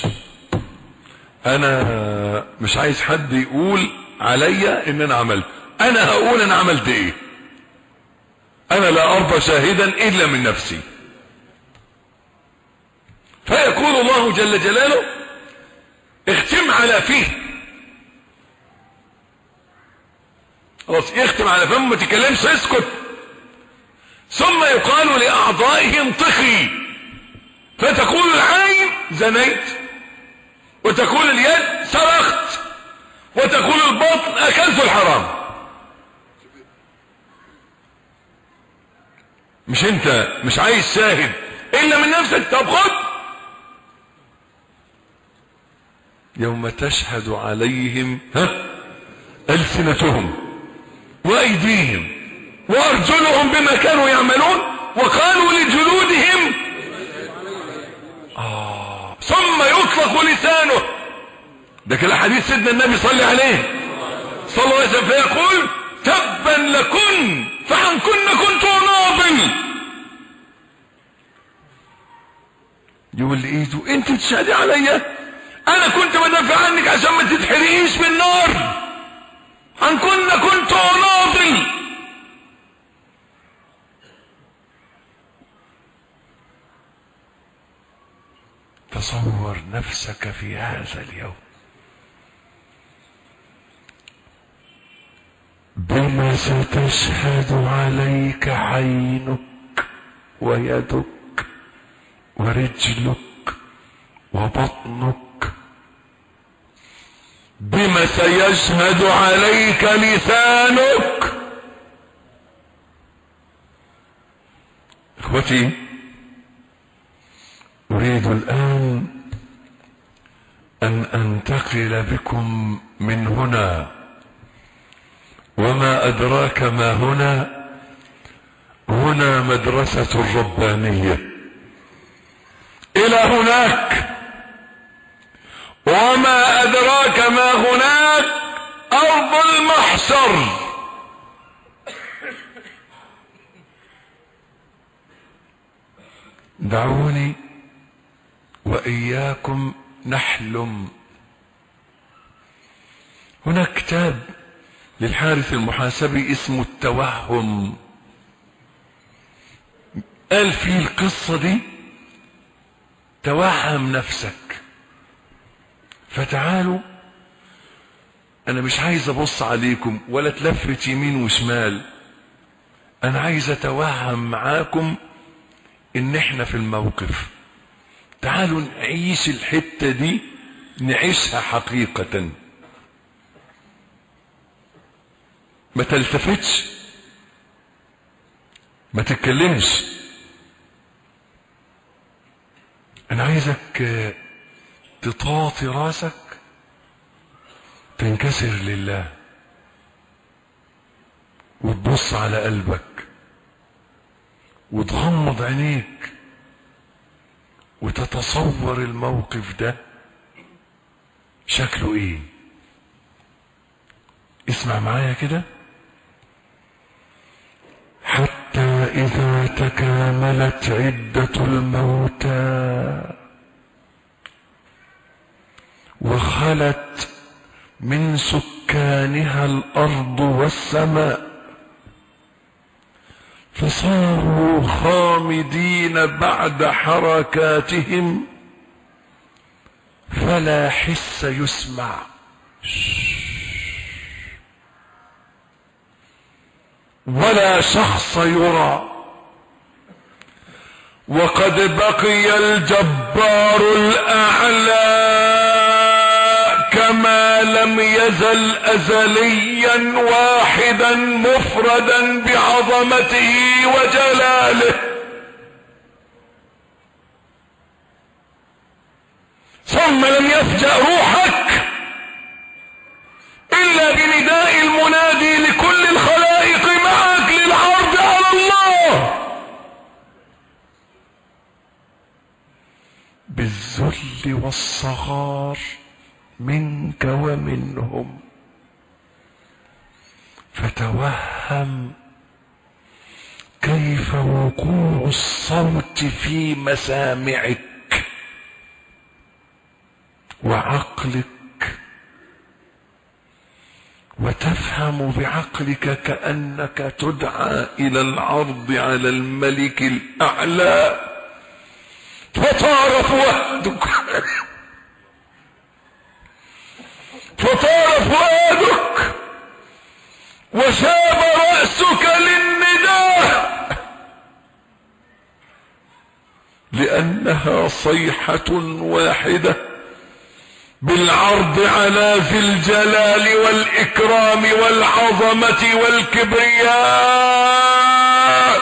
انا مش عايز حد يقول عليا ان انا عملت انا هقول انا عملت ايه انا لا ارضى شاهدا الا من نفسي فيقول الله جل جلاله اختم على فيه خلاص يختم على فمه ما تتكلمش اسكت ثم يقال لاعضائه انطقي فتقول العين زنيت وتقول اليد سرقت وتقول البطن اكلت الحرام مش انت مش عايز شاهد الا من نفسك طب خد يوم تشهد عليهم ها ألسنتهم وأيديهم وأرجلهم بما كانوا يعملون وقالوا لجلودهم آه ثم يطلق لسانه ده كده حديث سيدنا النبي صلى عليه صلى الله عليه وسلم فيقول تبا لكن فعن كن كنت ناضل يقول لإيده انت تشهدي عليا انا كنت بدافع عنك عشان ما تتحرقيش بالنار عن كنا كنت ناضل تصور نفسك في هذا اليوم بما ستشهد عليك عينك ويدك ورجلك وبطنك بما سيشهد عليك لسانك اخوتي اريد الان ان انتقل بكم من هنا وما ادراك ما هنا هنا مدرسة الربانية الى هناك وما ادراك ما هناك ارض المحشر دعوني واياكم نحلم هناك كتاب للحارث المحاسبي اسمه التوهم قال فيه القصة دي توهم نفسك فتعالوا انا مش عايز ابص عليكم ولا تلفت يمين وشمال انا عايز اتوهم معاكم ان احنا في الموقف تعالوا نعيش الحتة دي نعيشها حقيقة ما تلتفتش ما تتكلمش انا عايزك تطاطي راسك تنكسر لله وتبص على قلبك وتغمض عينيك وتتصور الموقف ده شكله ايه اسمع معايا كده حتى اذا تكاملت عدة الموتى وخلت من سكانها الارض والسماء فصاروا خامدين بعد حركاتهم فلا حس يسمع ولا شخص يرى وقد بقي الجبار الاعلى كما لم يزل ازليا واحدا مفردا بعظمته وجلاله ثم لم يفجأ روحك الا بنداء المنادي لكل الخلائق معك للعرض على الله بالذل والصغار منك ومنهم فتوهم كيف وقوع الصوت في مسامعك وعقلك وتفهم بعقلك كأنك تدعى إلى العرض على الملك الأعلى فطار فؤادك فطار فؤادك وشاب رأسك للنداء لأنها صيحة واحدة بالعرض على ذي الجلال والإكرام والعظمة والكبرياء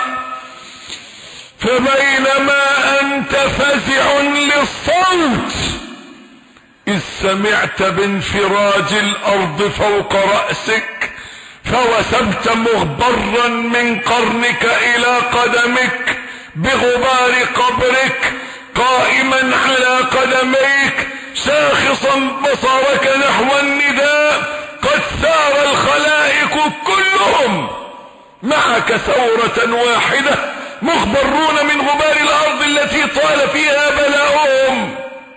فبينما أنت فزع للصوت إذ سمعت بانفراج الأرض فوق رأسك فوسبت مغبرا من قرنك إلى قدمك بغبار قبرك قائما على قدميك شاخصا بصرك نحو النداء قد ثار الخلائق كلهم معك ثورة واحدة مخبرون من غبار الأرض التي طال فيها بلاؤهم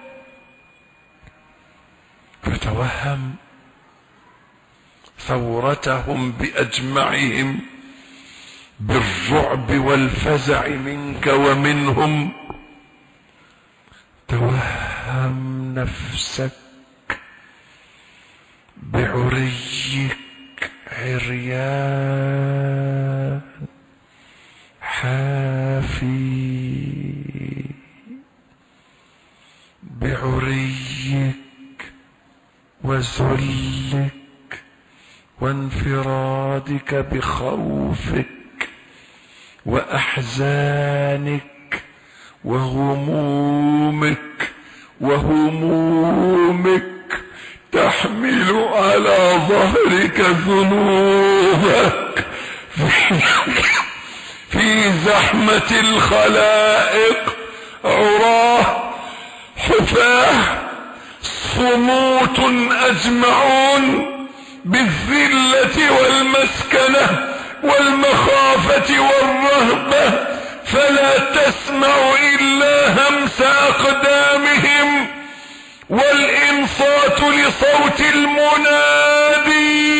فتوهم ثورتهم بأجمعهم بالرعب والفزع منك ومنهم توهم نفسك بعريك عريان حافي وذلك وانفرادك بخوفك واحزانك وغمومك وهمومك تحمل على ظهرك ذنوبك في زحمة الخلائق عراه حفاه صموت اجمعون بالذلة والمسكنة والمخافة والرهبة فلا تسمع الا همس اقدامهم والانصات لصوت المنادي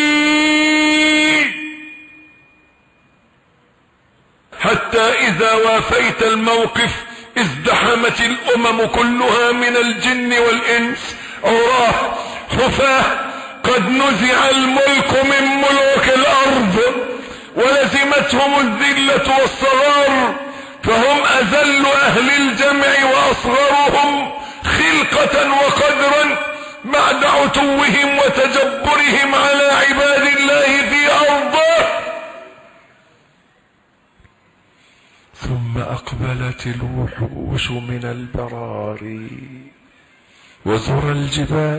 حتى اذا وافيت الموقف ازدحمت الامم كلها من الجن والانس عراه حفاه قد نزع الملك من ملوك الارض ولزمتهم الذلة والصغار فهم اذل اهل الجمع واصغرهم خلقة وقدرا بعد عتوهم وتجبرهم على عباد الله في ارضه ثم اقبلت الوحوش من البراري وزر الجبال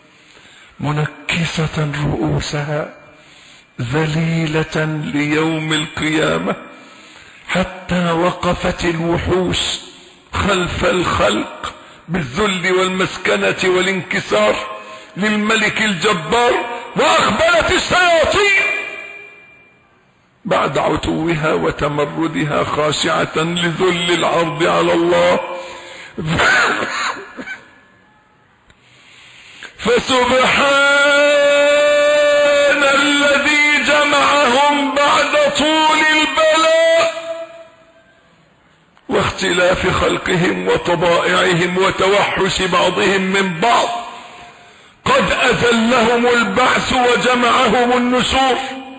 منكسة رؤوسها ذليلة ليوم القيامة حتى وقفت الوحوش خلف الخلق بالذل والمسكنة والانكسار للملك الجبار واقبلت الشياطين بعد عتوها وتمردها خاشعة لذل العرض على الله فسبحان الذي جمعهم بعد طول البلاء واختلاف خلقهم وطبائعهم وتوحش بعضهم من بعض قد اذلهم البعث وجمعهم النشور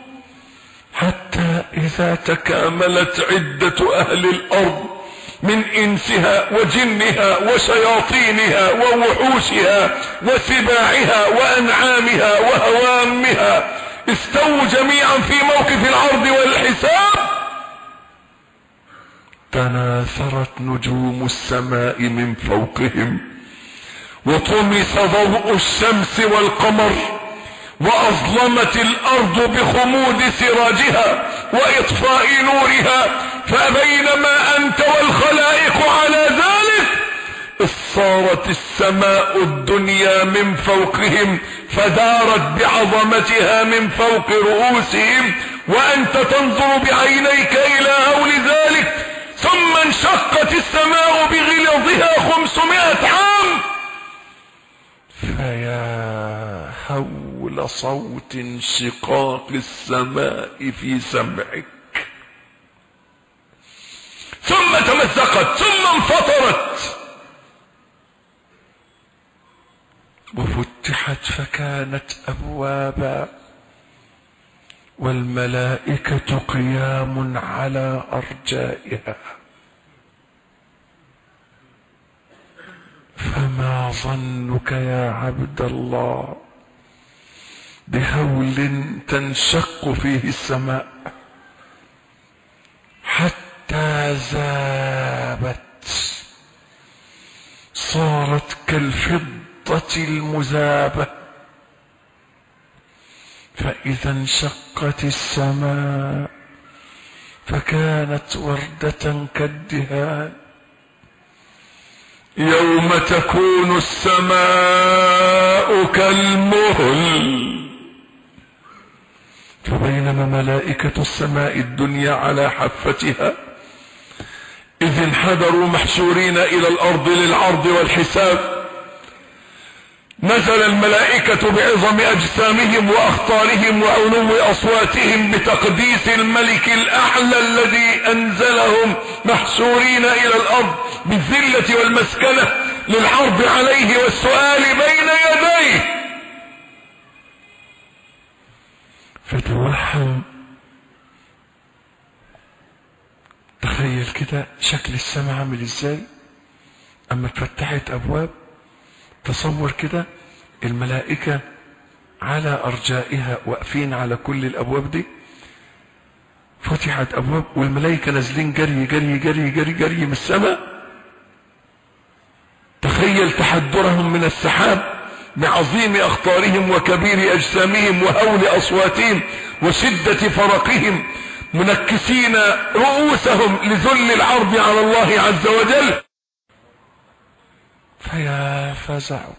حتى اذا تكاملت عدة اهل الارض من انسها وجنها وشياطينها ووحوشها وسباعها وانعامها وهوامها استووا جميعا في موقف العرض والحساب تناثرت نجوم السماء من فوقهم وطمس ضوء الشمس والقمر واظلمت الارض بخمود سراجها واطفاء نورها فبينما انت والخلائق على ذلك صارت السماء الدنيا من فوقهم فدارت بعظمتها من فوق رؤوسهم وانت تنظر بعينيك الى هول ذلك ثم انشقت السماء بغلظها خمسمائة عام فيا هول صوت انشقاق السماء في سمعك ثم تمزقت ثم انفطرت وفتحت فكانت ابوابا والملائكة قيام على ارجائها فما ظنك يا عبد الله بهول تنشق فيه السماء حتى زابت صارت كالفضة المذابة فإذا انشقت السماء فكانت وردة كالدهان يوم تكون السماء كالمهل فبينما ملائكة السماء الدنيا على حفتها إذ انحدروا محشورين إلى الأرض للعرض والحساب نزل الملائكة بعظم أجسامهم وأخطارهم وعلو أصواتهم بتقديس الملك الأعلى الذي أنزلهم محشورين إلى الأرض بالذلة والمسكنة للعرض عليه والسؤال بين يديه فتوهم تخيل كده شكل السماء عامل ازاي اما اتفتحت ابواب تصور كده الملائكة على أرجائها واقفين على كل الأبواب دي فتحت أبواب والملائكة نازلين جري جري جري جري جري من السماء تخيل تحدرهم من السحاب بعظيم أخطارهم وكبير أجسامهم وهول أصواتهم وشدة فرقهم منكسين رؤوسهم لذل العرض على الله عز وجل فيا فزعك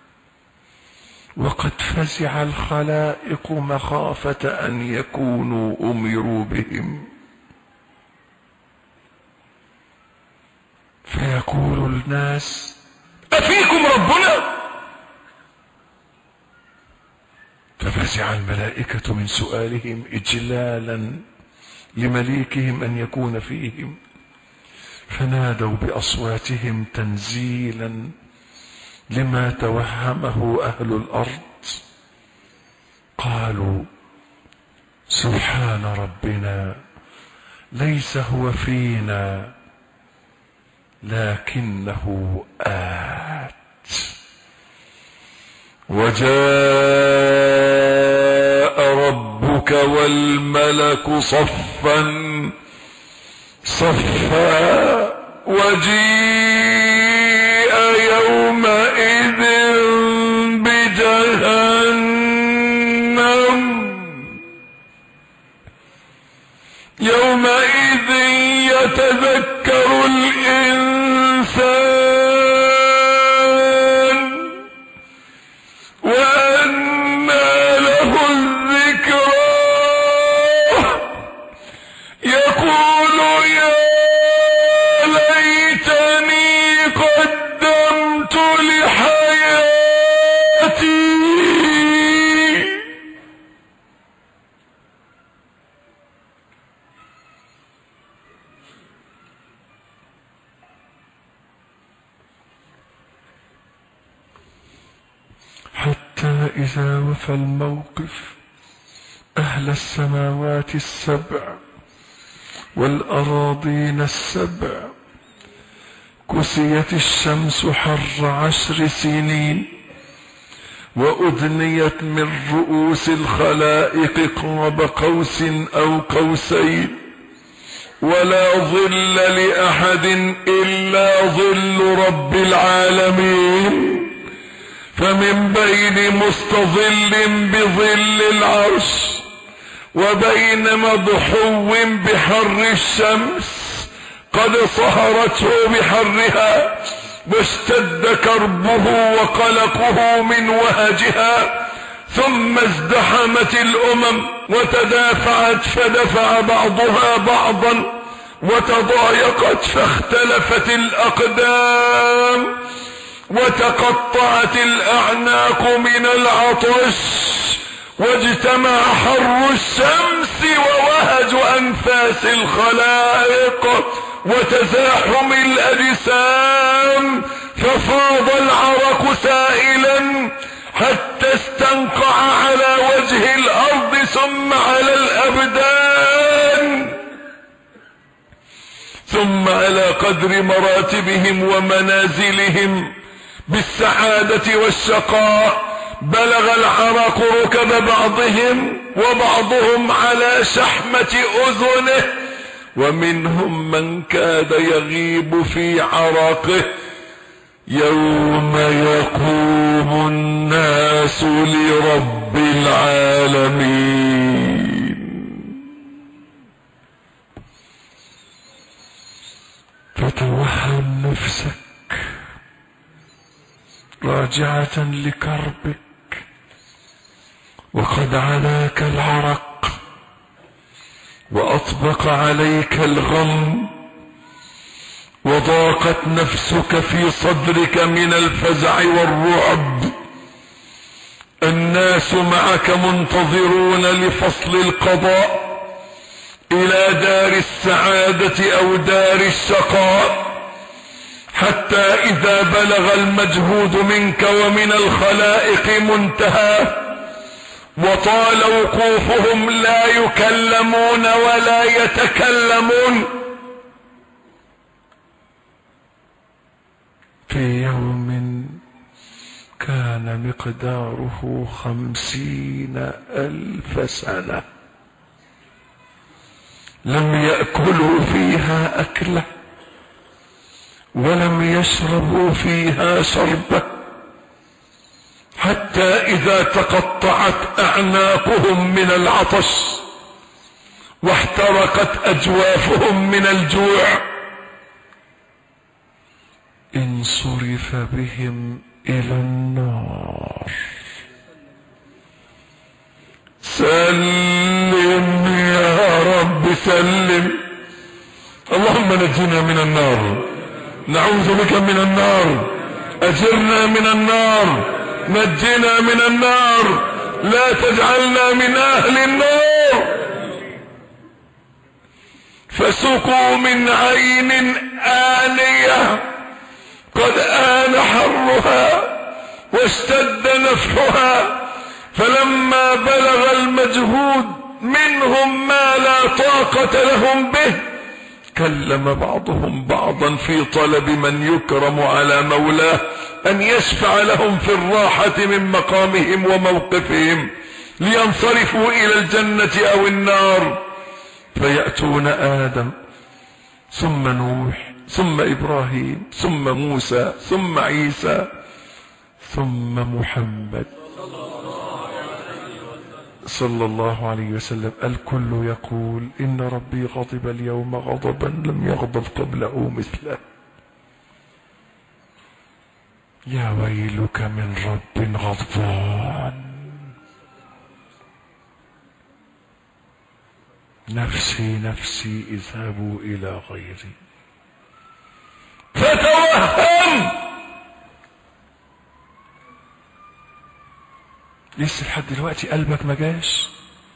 وقد فزع الخلائق مخافة أن يكونوا أمروا بهم فيقول الناس أفيكم ربنا ففزع الملائكة من سؤالهم إجلالا لمليكهم أن يكون فيهم فنادوا بأصواتهم تنزيلا لما توهمه أهل الأرض قالوا سبحان ربنا ليس هو فينا لكنه آت وجاء ربك والملك صفا صفا وجيء يومئذ بجهنم يومئذ يتذكر الإنسان وأنى له الذكرى يقول يا ليتني قدمت لحياتي حتى إذا وفى الموقف أهل السماوات السبع والأراضين السبع كسيت الشمس حر عشر سنين وأدنيت من رؤوس الخلائق قاب قوس أو قوسين ولا ظل لأحد إلا ظل رب العالمين فمن بين مستظل بظل العرش وبين مضحو بحر الشمس قد صهرته بحرها واشتد كربه وقلقه من وهجها ثم ازدحمت الامم وتدافعت فدفع بعضها بعضا وتضايقت فاختلفت الاقدام وتقطعت الاعناق من العطش واجتمع حر الشمس ووهج انفاس الخلائق وتزاحم الاجسام ففاض العرق سائلا حتى استنقع على وجه الارض ثم على الابدان ثم على قدر مراتبهم ومنازلهم بالسعادة والشقاء بلغ العرق ركب بعضهم وبعضهم على شحمة اذنه ومنهم من كاد يغيب في عرقه يوم يقوم الناس لرب العالمين فتوهم نفسك راجعة لكربك وقد علاك العرق واطبق عليك الغم وضاقت نفسك في صدرك من الفزع والرعب الناس معك منتظرون لفصل القضاء الى دار السعادة او دار الشقاء حتى اذا بلغ المجهود منك ومن الخلائق منتهى وطال وقوفهم لا يكلمون ولا يتكلمون في يوم كان مقداره خمسين ألف سنة لم يأكلوا فيها أكلة ولم يشربوا فيها شربة حتى إذا تقطعت أعناقهم من العطش واحترقت أجوافهم من الجوع انصرف بهم إلى النار سلم يا رب سلم اللهم نجنا من النار نعوذ بك من النار أجرنا من النار نجنا من النار لا تجعلنا من أهل النار فسقوا من عين آنية قد آن حرها واشتد نفحها فلما بلغ المجهود منهم ما لا طاقة لهم به كلم بعضهم بعضا في طلب من يكرم على مولاه ان يشفع لهم في الراحة من مقامهم وموقفهم لينصرفوا الى الجنة او النار فيأتون ادم ثم نوح ثم ابراهيم ثم موسى ثم عيسى ثم محمد صلى الله عليه وسلم الكل يقول إن ربي غضب اليوم غضبا لم يغضب قبله مثله يا ويلك من رب غضبان نفسي نفسي اذهبوا إلى غيري فتوهم لسه لحد دلوقتي قلبك ما جاش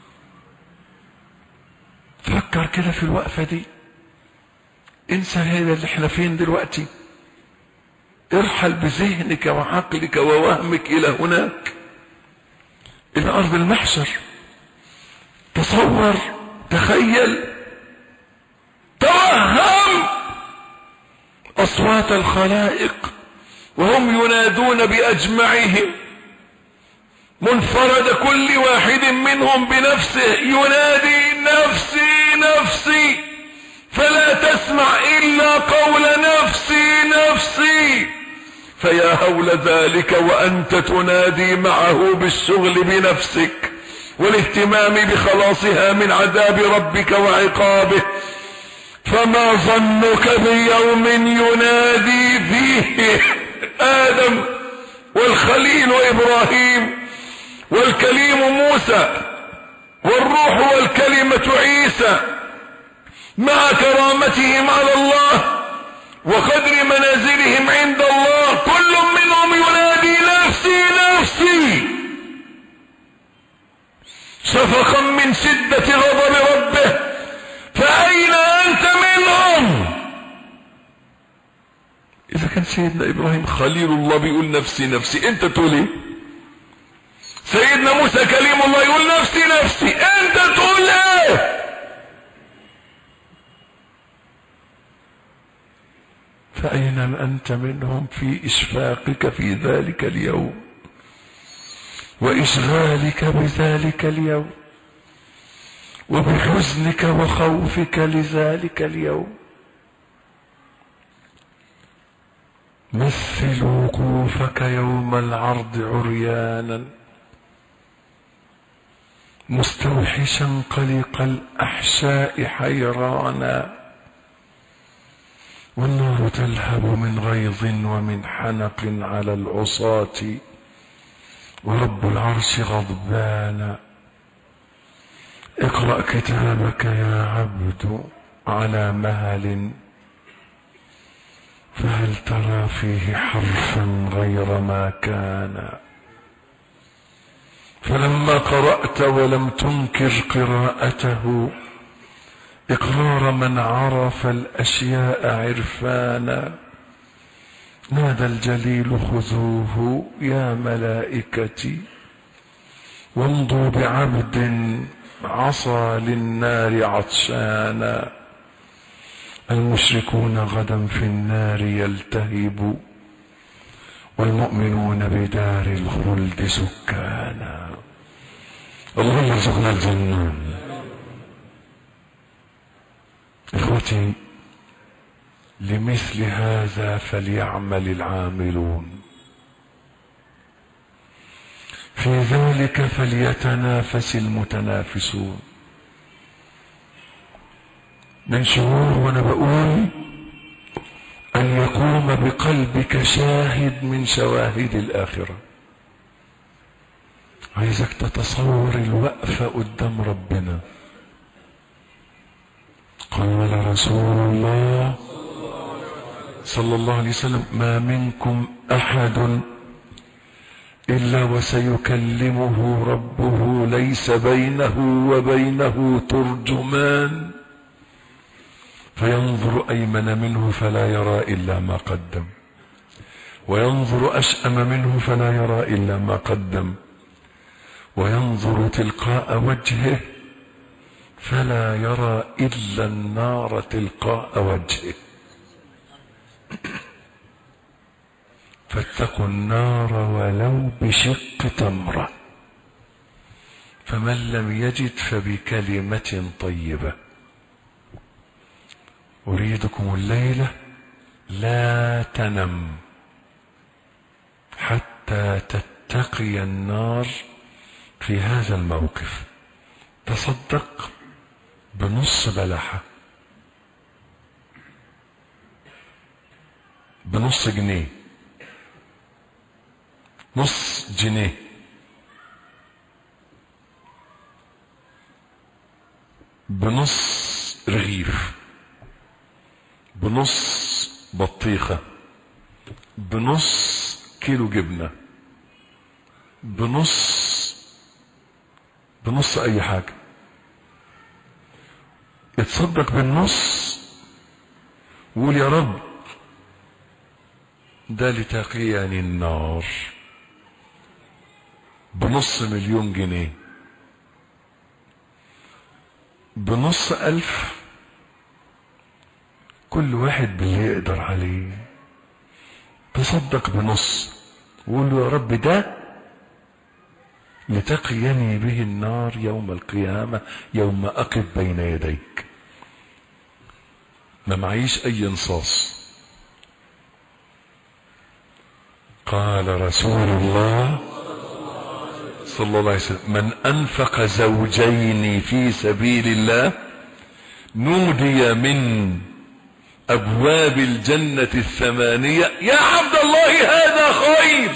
فكر كده في الوقفة دي انسى هذا اللي احنا فين دلوقتي ارحل بذهنك وعقلك ووهمك الى هناك الى ارض المحشر تصور تخيل توهم اصوات الخلائق وهم ينادون باجمعهم منفرد كل واحد منهم بنفسه ينادي نفسي نفسي فلا تسمع الا قول نفسي نفسي فيا هول ذلك وانت تنادي معه بالشغل بنفسك والاهتمام بخلاصها من عذاب ربك وعقابه فما ظنك بيوم ينادي فيه ادم والخليل ابراهيم والكليم موسى والروح والكلمة عيسى مع كرامتهم على الله وقدر منازلهم عند الله كل منهم ينادي نفسي نفسي شفقا من شدة غضب ربه فأين أنت منهم إذا كان سيدنا إبراهيم خليل الله بيقول نفسي نفسي أنت تقول إيه سيدنا موسى كليم الله يقول نفسي نفسي أنت تقول إيه فأين أنت منهم في إشفاقك في ذلك اليوم وإشغالك بذلك اليوم وبحزنك وخوفك لذلك اليوم مثل وقوفك يوم العرض عريانا مستوحشا قلق الأحشاء حيرانا والنار تلهب من غيظ ومن حنق على العصاة ورب العرش غضبان اقرأ كتابك يا عبد على مهل فهل ترى فيه حرفا غير ما كان فلما قرأت ولم تنكر قراءته إقرار من عرف الأشياء عرفانا نادى الجليل خذوه يا ملائكتي وامضوا بعبد عصى للنار عطشانا المشركون غدا في النار يلتهب والمؤمنون بدار الخلد سكانا اللهم ارزقنا الجنة اخوتي لمثل هذا فليعمل العاملون في ذلك فليتنافس المتنافسون من شعور وانا بقول ان يقوم بقلبك شاهد من شواهد الاخره عايزك تتصور الوقفه قدام ربنا قال رسول الله صلى الله عليه وسلم ما منكم احد الا وسيكلمه ربه ليس بينه وبينه ترجمان فينظر ايمن منه فلا يرى الا ما قدم وينظر اشأم منه فلا يرى الا ما قدم وينظر تلقاء وجهه فلا يرى الا النار تلقاء وجهه فاتقوا النار ولو بشق تمره فمن لم يجد فبكلمه طيبه أريدكم الليلة لا تنم حتى تتقي النار في هذا الموقف تصدق بنص بلحة بنص جنيه نص جنيه بنص رغيف بنص بطيخة بنص كيلو جبنة بنص بنص اي حاجة يتصدق بالنص وقول يا رب ده لتقيني النار بنص مليون جنيه بنص ألف كل واحد باللي يقدر عليه تصدق بنص وقول له يا رب ده لتقيني به النار يوم القيامة يوم أقف بين يديك ما معيش أي انصاص قال رسول الله صلى الله عليه وسلم من أنفق زوجين في سبيل الله نودي من أبواب الجنة الثمانية يا عبد الله هذا خير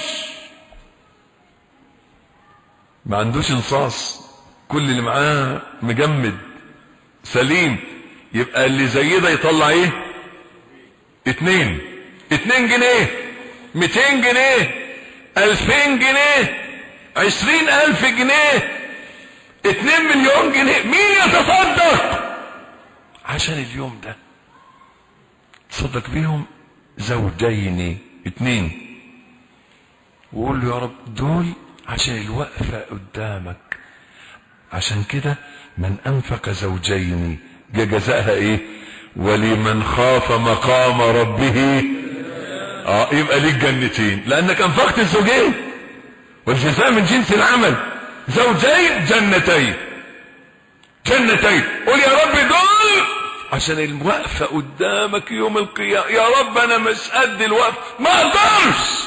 ما عندوش انصاص كل اللي معاه مجمد سليم يبقى اللي زي ده يطلع ايه اتنين اتنين جنيه ميتين جنيه الفين جنيه عشرين الف جنيه اتنين مليون جنيه مين يتصدق عشان اليوم ده تصدق بيهم زوجين اتنين وقول له يا رب دول عشان الوقفة قدامك عشان كده من انفق زوجين جا جزاها ايه ولمن خاف مقام ربه اه يبقى ليك جنتين لانك انفقت الزوجين والجزاء من جنس العمل زوجين جنتين جنتين قول يا رب دول عشان الوقفة قدامك يوم القيامة يا رب انا مش قد الوقفة ما اقدرش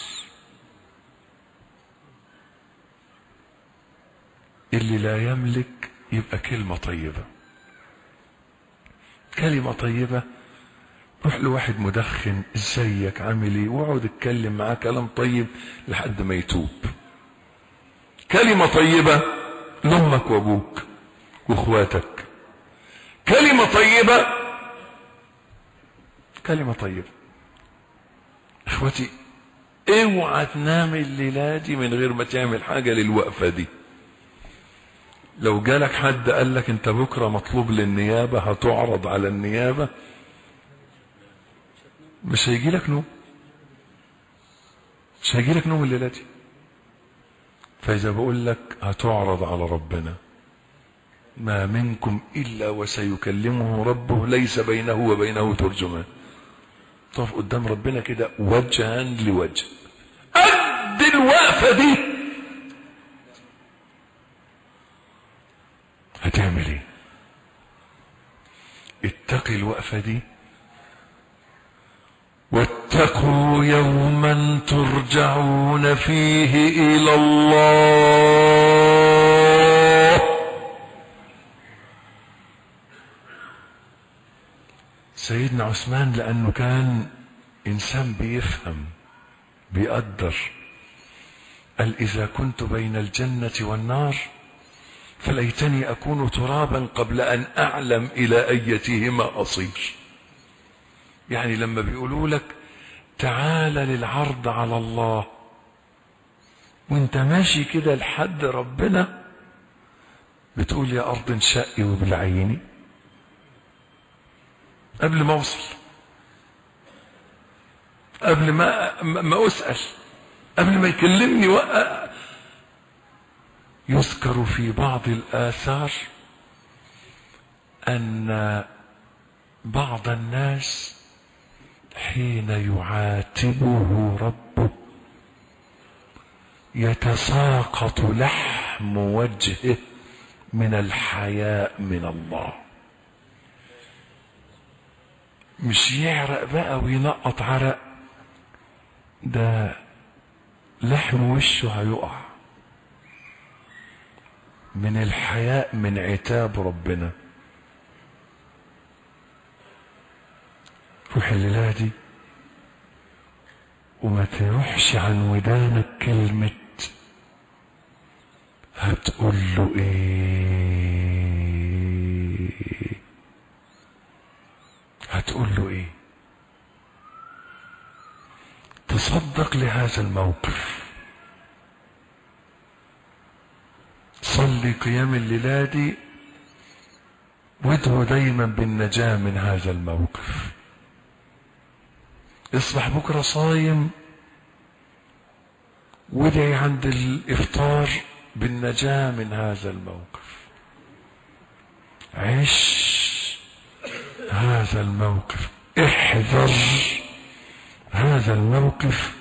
اللي لا يملك يبقى كلمة طيبة كلمة طيبة روح لواحد مدخن ازيك عامل ايه واقعد اتكلم معاه كلام طيب لحد ما يتوب كلمة طيبة لامك وابوك واخواتك كلمة طيبة كلمة طيبة اخوتي اوعى تنام الليلة دي من غير ما تعمل حاجة للوقفة دي لو جالك حد قال لك انت بكرة مطلوب للنيابة هتعرض على النيابة مش هيجي لك نوم مش هيجي لك نوم الليلة دي فإذا بقول لك هتعرض على ربنا ما منكم إلا وسيكلمه ربه ليس بينه وبينه ترجمان تقف قدام ربنا كده وجها لوجه الوقفة دي هتعمل ايه اتقي الوقفة دي واتقوا يوما ترجعون فيه الى الله سيدنا عثمان لانه كان انسان بيفهم بيقدر قال اذا كنت بين الجنه والنار فليتني اكون ترابا قبل ان اعلم الى ايتهما اصير يعني لما بيقولوا لك تعال للعرض على الله وانت ماشي كده لحد ربنا بتقول يا ارض انشقي وبالعيني قبل ما اوصل قبل ما ما اسال قبل ما يكلمني وقع يذكر في بعض الاثار ان بعض الناس حين يعاتبه ربه يتساقط لحم وجهه من الحياء من الله مش يعرق بقى وينقط عرق ده لحم وشه هيقع من الحياء من عتاب ربنا روح الليلة دي وما تروحش عن ودانك كلمة هتقول له ايه هتقول له ايه تصدق لهذا الموقف صلي قيام الليلة دي وادعو دايما بالنجاة من هذا الموقف اصبح بكرة صايم وادعي عند الافطار بالنجاة من هذا الموقف عش هذا الموقف احذر هذا الموقف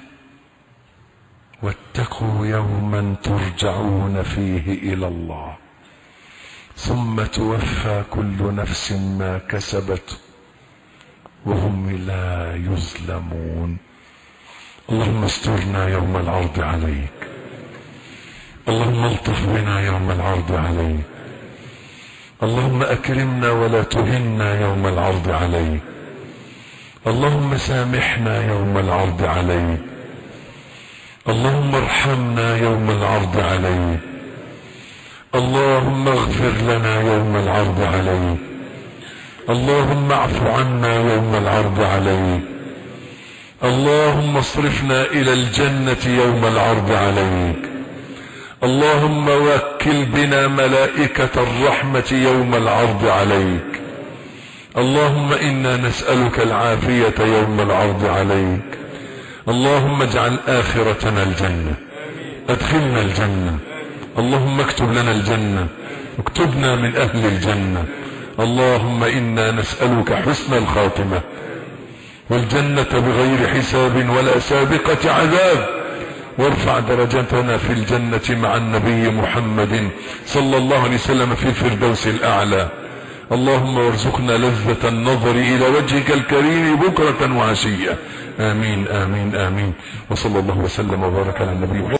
واتقوا يوما ترجعون فيه الى الله ثم توفى كل نفس ما كسبت وهم لا يظلمون اللهم استرنا يوم العرض عليك اللهم الطف بنا يوم العرض عليك اللهم اكرمنا ولا تهنا يوم العرض عليك اللهم سامحنا يوم العرض عليك اللهم ارحمنا يوم العرض عليك اللهم اغفر لنا يوم العرض عليك اللهم اعف عنا يوم العرض عليك اللهم اصرفنا الى الجنة يوم العرض عليك اللهم وكل بنا ملائكة الرحمة يوم العرض عليك اللهم انا نسألك العافية يوم العرض عليك اللهم اجعل اخرتنا الجنة ادخلنا الجنة اللهم اكتب لنا الجنة اكتبنا من اهل الجنة اللهم انا نسألك حسن الخاتمة والجنة بغير حساب ولا سابقة عذاب وارفع درجتنا في الجنة مع النبي محمد صلى الله عليه وسلم في الفردوس الاعلى اللهم وارزقنا لذة النظر الى وجهك الكريم بكرة وعشية امين امين امين وصلى الله وسلم وبارك على النبي محمد